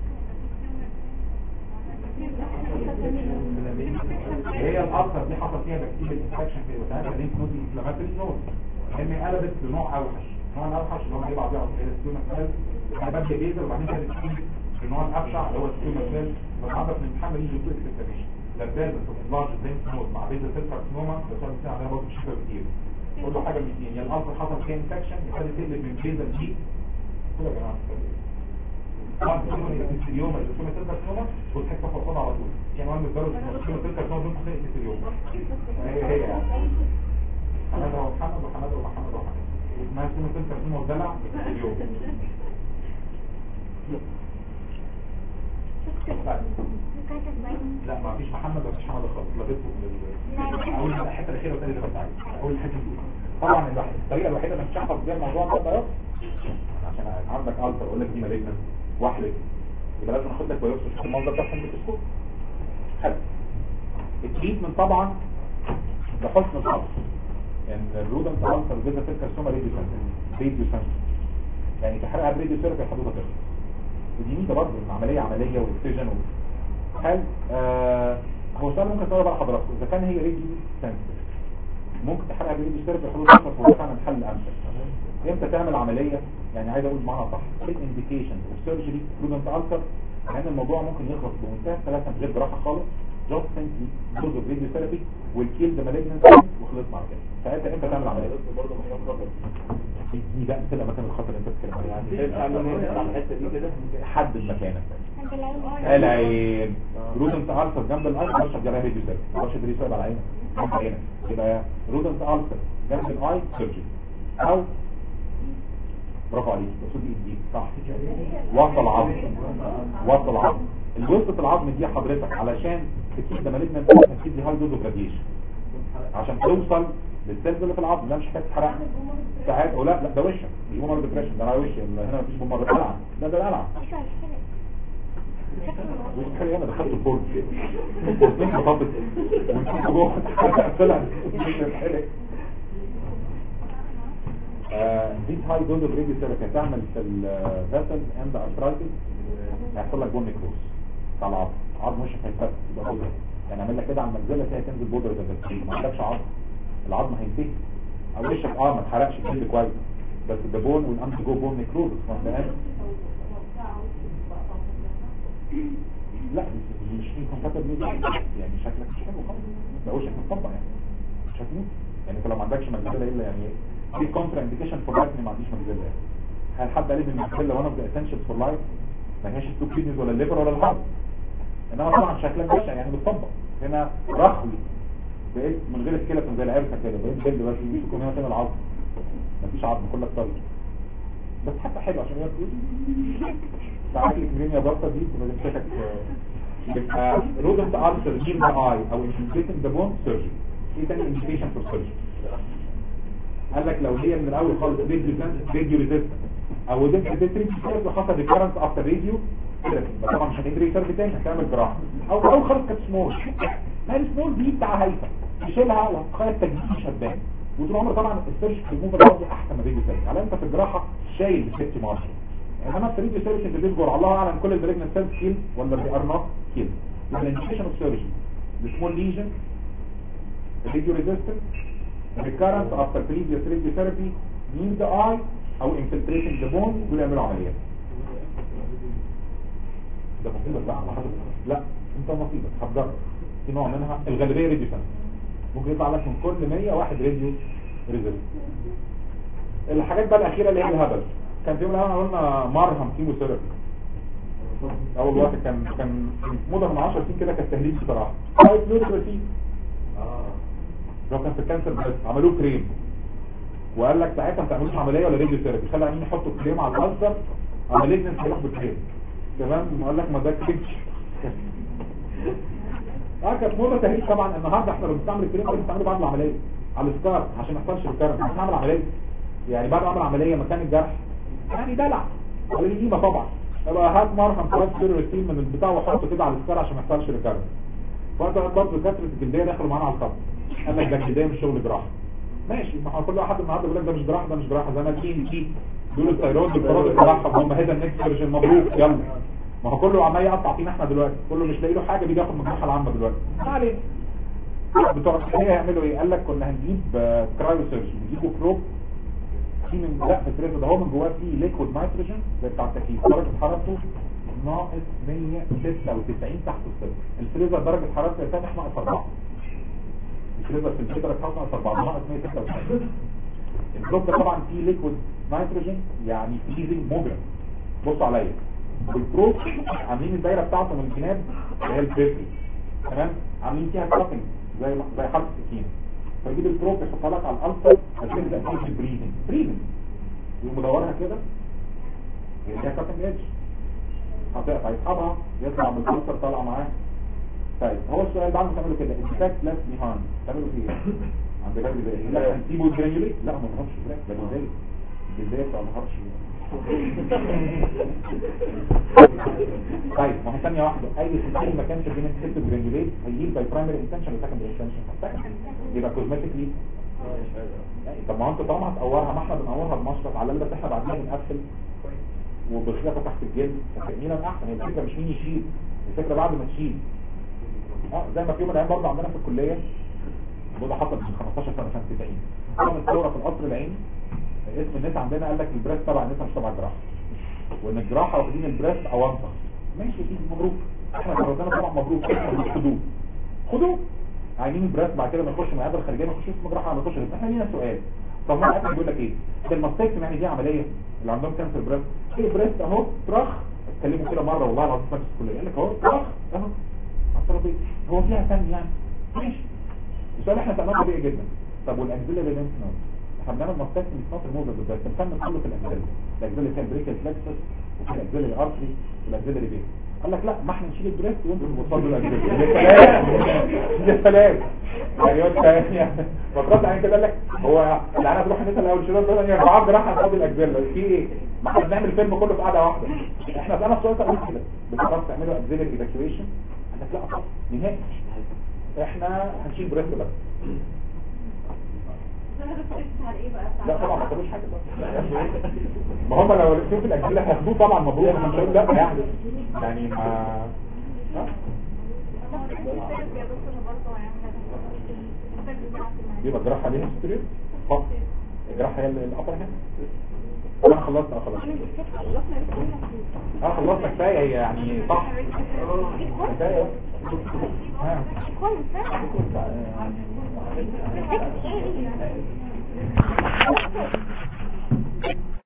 هي الأكثر دي حصل فيها بكتيريا انفكشن في الوتانات اللي نود انفلاماتوري نود لان قلبت بنوع اوحش نوع الاوحش اللي هو ايه بعض يعرف ايه الستوما سيل انا ببدا بيزل وبعدين كانت تيجي النوع الابشع اللي هو الستوما سيل فالنهارده في الامتحان بنيجي نقول اكسبلانيشن لابدال بس لارج لينك نود مع بيزل سيل كارسينوما بس انا بتاع عليها برضه شفه كتير قول له حاجه من الاثنين يا الألسر حصل فيها انفكشن يخلي تقلب من بيزل دي كده يا جماعه طبعا في اليوم اللي كنا تلك سنوما والحك فصل على طول يعني وانا متجرد كنا تلك سنوما دول خلق في اليوم هي هي يعني حمادة ومحمد وحمادة ومحمد وحماد اسمها سنة تلك سنوما ودلع في اليوم كاتب باين لا ما فيش محمد ولا فيش حمادة خالص لبسته من اول الحته الاخيره والثانيه اللي فاتت عليه اول الحته دي طبعا الواحد الطريقه الوحيده اللي تشخص بيها الموضوع ده بس عشان عندك التر اقول لك دي مالجنا واحلك يبقى لازم اخد لك بايوبسي واشوف المنظر ده في الميكروسكوب حلو التريتمنت طبعا بحسن الحظ ان الرودنت التر فيزا في الكارسوما ريديو سنتر ريديو سنتر يعني تحرقها بريديو سيرفي حدودها كده ودي ميزه برضه العمليه عمليه واكسجن و... هل آه هو سؤال ممكن تسأله بقى حضراتكم اذا كان هي ريديو سنتر ممكن تحرقها بريديو سيرفي حدود 10 هو فعلا الحل الامثل امتى تعمل عملية يعني عايز اقول معاها صح ايه الانديكيشن والسيرجري برودنت التر لان الموضوع ممكن يخلص بمنتهى الثلاثه من غير جراحه خالص جاست سنتلي دوز اوف راديو ثيرابي والكيل ده مالجنس وخلصنا على كده ساعتها امتى تعمل عمليه برضه مكان خطر دي بقى بتبقى مكان الخطر اللي انت بتتكلم عليه يعني شايف حاجه على الحته دي كده حدد مكانك عند العين العين رودنت التر جنب الاي بشرب جراحه راديو ثيرابي بشرب راديو ثيرابي على عينك جنب عينك يبقى رودنت التر جنب الاي سيرجري او برافو عليك تقصد ايه دي صح وسط العظم وسط العظم الوسط العظم دي حضرتك علشان تكيد ده مالجنا تكيد دي هاي دوز اوف راديشن عشان توصل للسيلز اللي في العظم لا مش محتاج تحرق ساعات او لا لا ده وشك مش بومر ديبريشن ده انا وشي هنا مفيش بومر القلعه ده ده القلعه مش مشكلة مش حاجه انا دخلت البورد والبنت طبت والبنت جوه طلع دي هاي دوز اوف راديو ثيرابي هتعمل في الفيسل اند ارثرايتس هيحصل لك بون نيكروز بتاع العظم عظم وشك هيتفتح يبقى بودر يعني اعمل لك كده على المجزله كده تنزل بودر ده بس ما عندكش عظم العظم هينتهي او وشك اه ما اتحرقش كده كويس بس ده بون والانت جو بون نيكروز ما فاهم لا مش مش انكمباتبل يعني شكلك مش حلو خالص ده وشك متطبق يعني مش هتموت يعني انت لو ما عندكش مجزله الا يعني في كونترا انديكيشن فور لايف ما عنديش مجزله يعني هل حد قال لي ان الماكسيلا وانا اوف ذا اسينشال فور لايف ما هياش التو كيدنيز ولا الليفر ولا الهارت انما طبعا شكلها بشع يعني بتطبق هنا رخوي بقيت من غير الكلى زي العرسه كده بقيت بيل بس يمسكوا هنا كده العظم مفيش عظم كلها طري بس حتى حلو عشان هي ساعات الكريم يا بطه دي بتبقى بتمسكك يبقى رودنت ألسر نير ذا اي او انفلتريتنج ذا بون سيرجري ايه تاني انديكيشن فور سيرجري قال لك لو هي من الاول خالص راديو ريزيستنت او ديت بتتريك كده حصل ريكارنس افتر راديو طبعا مش هتدري سيرفي تاني هتعمل جراحه او اول خالص كانت سمول ما السمول دي بتاع هيفا تشيلها وتخيل التجديد مش هتبان وطول عمر طبعا السيرش في الموفر برضه احسن من الراديو سيرفي على انت في الجراحه شايل الست مارشل انما في الراديو سيرفي انت بتجبر الله اعلم كل البريجنال سيلز كيل ولا دي ار نوت كيل يبقى الانديكيشن اوف سيرجري السمول ليجن راديو ريزيستنت recurrence after previous radiotherapy near the eye او infiltrating the bone دول يعملوا عمليات ده مصيبة بقى على حسب لا انت مصيبة هتجرب في نوع منها الغالبية راديو سنة ممكن يطلع لك من كل 100 واحد راديو ريزيست الحاجات بقى الأخيرة اللي هي الهبل كان في يوم الأول قلنا مرهم كيموثيرابي أول وقت كان كان موضة من 10 سنين كده كانت تهليل بصراحة طيب فلوريبرتين لو كان في الكانسر بس عملوه كريم وقال لك ساعتها ما تعملوش عمليه ولا راديو ثيرابي خلى عينين يحطوا كريم على الالسر عمليه ننسى هيروح بالكريم تمام قال لك ما ده كريم اه كانت موضه تهريج طبعا النهارده احنا لو بنستعمل الكريم بنستعمله بعد العمليه على السكار عشان ما يحصلش ريكارنس مش هنعمل عمليه يعني بعد ما اعمل عمليه مكان الجرح يعني دلع على القيمه طبعا يبقى هات مرهم كويس فيروتين من البتاع وحطه كده على السكار عشان ما يحصلش ريكارنس وقت برضه كثره الجلديه دخلوا معانا على الخط قال لك ده الجلديه مش شغل جراحه ماشي ما هو كل واحد النهارده بيقول لك ده مش جراحه ده مش جراحه زي ما الكيمي دي بيقولوا الثيرويد بالفراد الجراحه هم هيدا النكست سيرجن مبروك يلا ما هو كله عمال يقطع فينا احنا دلوقتي كله مش لاقي له حاجه بيجي ياخد من الجراحه العامه دلوقتي ما علينا بتوع الصحيه يعملوا ايه قال لك كنا هنجيب كرايو سيرجن نجيبه بروب في من لا في الفريزر ده هو من جواه فيه ليكويد نيتروجين زي بتاع التكييف درجه حرارته ناقص 196 تحت الصفر الفريزر درجه حرارته يسامح ناقص 4 الفريزر في الفريزر اتحط ناقص 4 ناقص 196 البلوك ده طبعا فيه ليكويد نيتروجين يعني فليزنج مجرم بصوا عليا والبروب عاملين الدايره بتاعته من الجناب اللي هي البريفري تمام عاملين فيها كاتنج زي زي حرف السكينه فيجيب البروب يحطها لك على الالسر هتلاقي ده فيه بريزنج بريزنج يقوم مدورها كده هي فيها كاتنج ايدج هتقطع يسحبها يطلع من الالسر طالع معاه طيب هو السؤال بعد ما تعملوا كده انتفاك لاس نيهان تعملوا فيه ايه عند الراجل ده ايه لا هنسيبه جرانيوليت لا ما نهربش فراك ده بدايه البدايه بتاع ما نهربش طيب ما هي ثانيه واحده اي اي مكان في الدنيا تكتب جرانيوليت هيجيب باي برايمري انتنشن وسكندري انتنشن يبقى كوزمتيكلي طب ما انت طالما هتقورها ما احنا بنقورها بمشرط على بس احنا بعدين بنقفل وبخلافه تحت الجلد مين احسن هي الفكره مش مين يشيل الفكره بعد ما تشيل اه زي ما في يوم من الايام برضه عندنا في الكليه الموضوع حصل من 15 سنه سنه 90 كانت ثوره في القصر العيني اسم الناس عندنا قال لك البريس تبع الناس مش تبع الجراحه وان الجراحه واخدين البريس اوانطه ماشي دي مبروك احنا قررنا طبعا مبروك خدوه خدوه عايزين البريس بعد كده ما نخش من العياده الخارجيه ما نخش في جراحه ما نخش احنا لينا سؤال طب ما حد بيقول لك ايه ده الماستكتوم يعني دي عمليه اللي عندهم كانسر بريس ايه بريس اهو طرخ اتكلموا كده مره والله العظيم في الكليه قال لك اهو طرخ اهو الترابيزه هو فيها ثاني يعني ماشي السؤال احنا سألناه طبيعي جدا طب والاجزله اللي لينس نود احنا بنعمل ماستكتوم مش ناطر موجه بالذات الفن كله في الاجزله الاجزله اللي فيها البريكال فلكسس وفي الاجزله الارتري والاجزله اللي بين قال لك لا ما احنا نشيل البريست وانتوا توصلوا الاجزله يا سلام يا سلام يعني يعني فكرت عن كده قال لك هو العيال تروح الناس الاول شباب دول يا بعض راح نفضي الاجزله في ايه ما احنا بنعمل فيلم كله في قعده واحده احنا بقى السؤال ده كده بتعرفوا تعملوا اجزله ايفاكيويشن قال لك لا طبعا نهائي احنا هنشيل بريست بس لا طبعا ما تقولوش حاجه بقى ما هم لو لقيتوه في الاجزله هياخدوه طبعا مبروك انا مش هقول لا يعني يعني ما ها؟ يبقى الجراحه ليها ستريت فقط الجراحه هي الابر هنا انا خلصت اه خلاص اه خلصت كفايه هي يعني صح كفايه ها كويس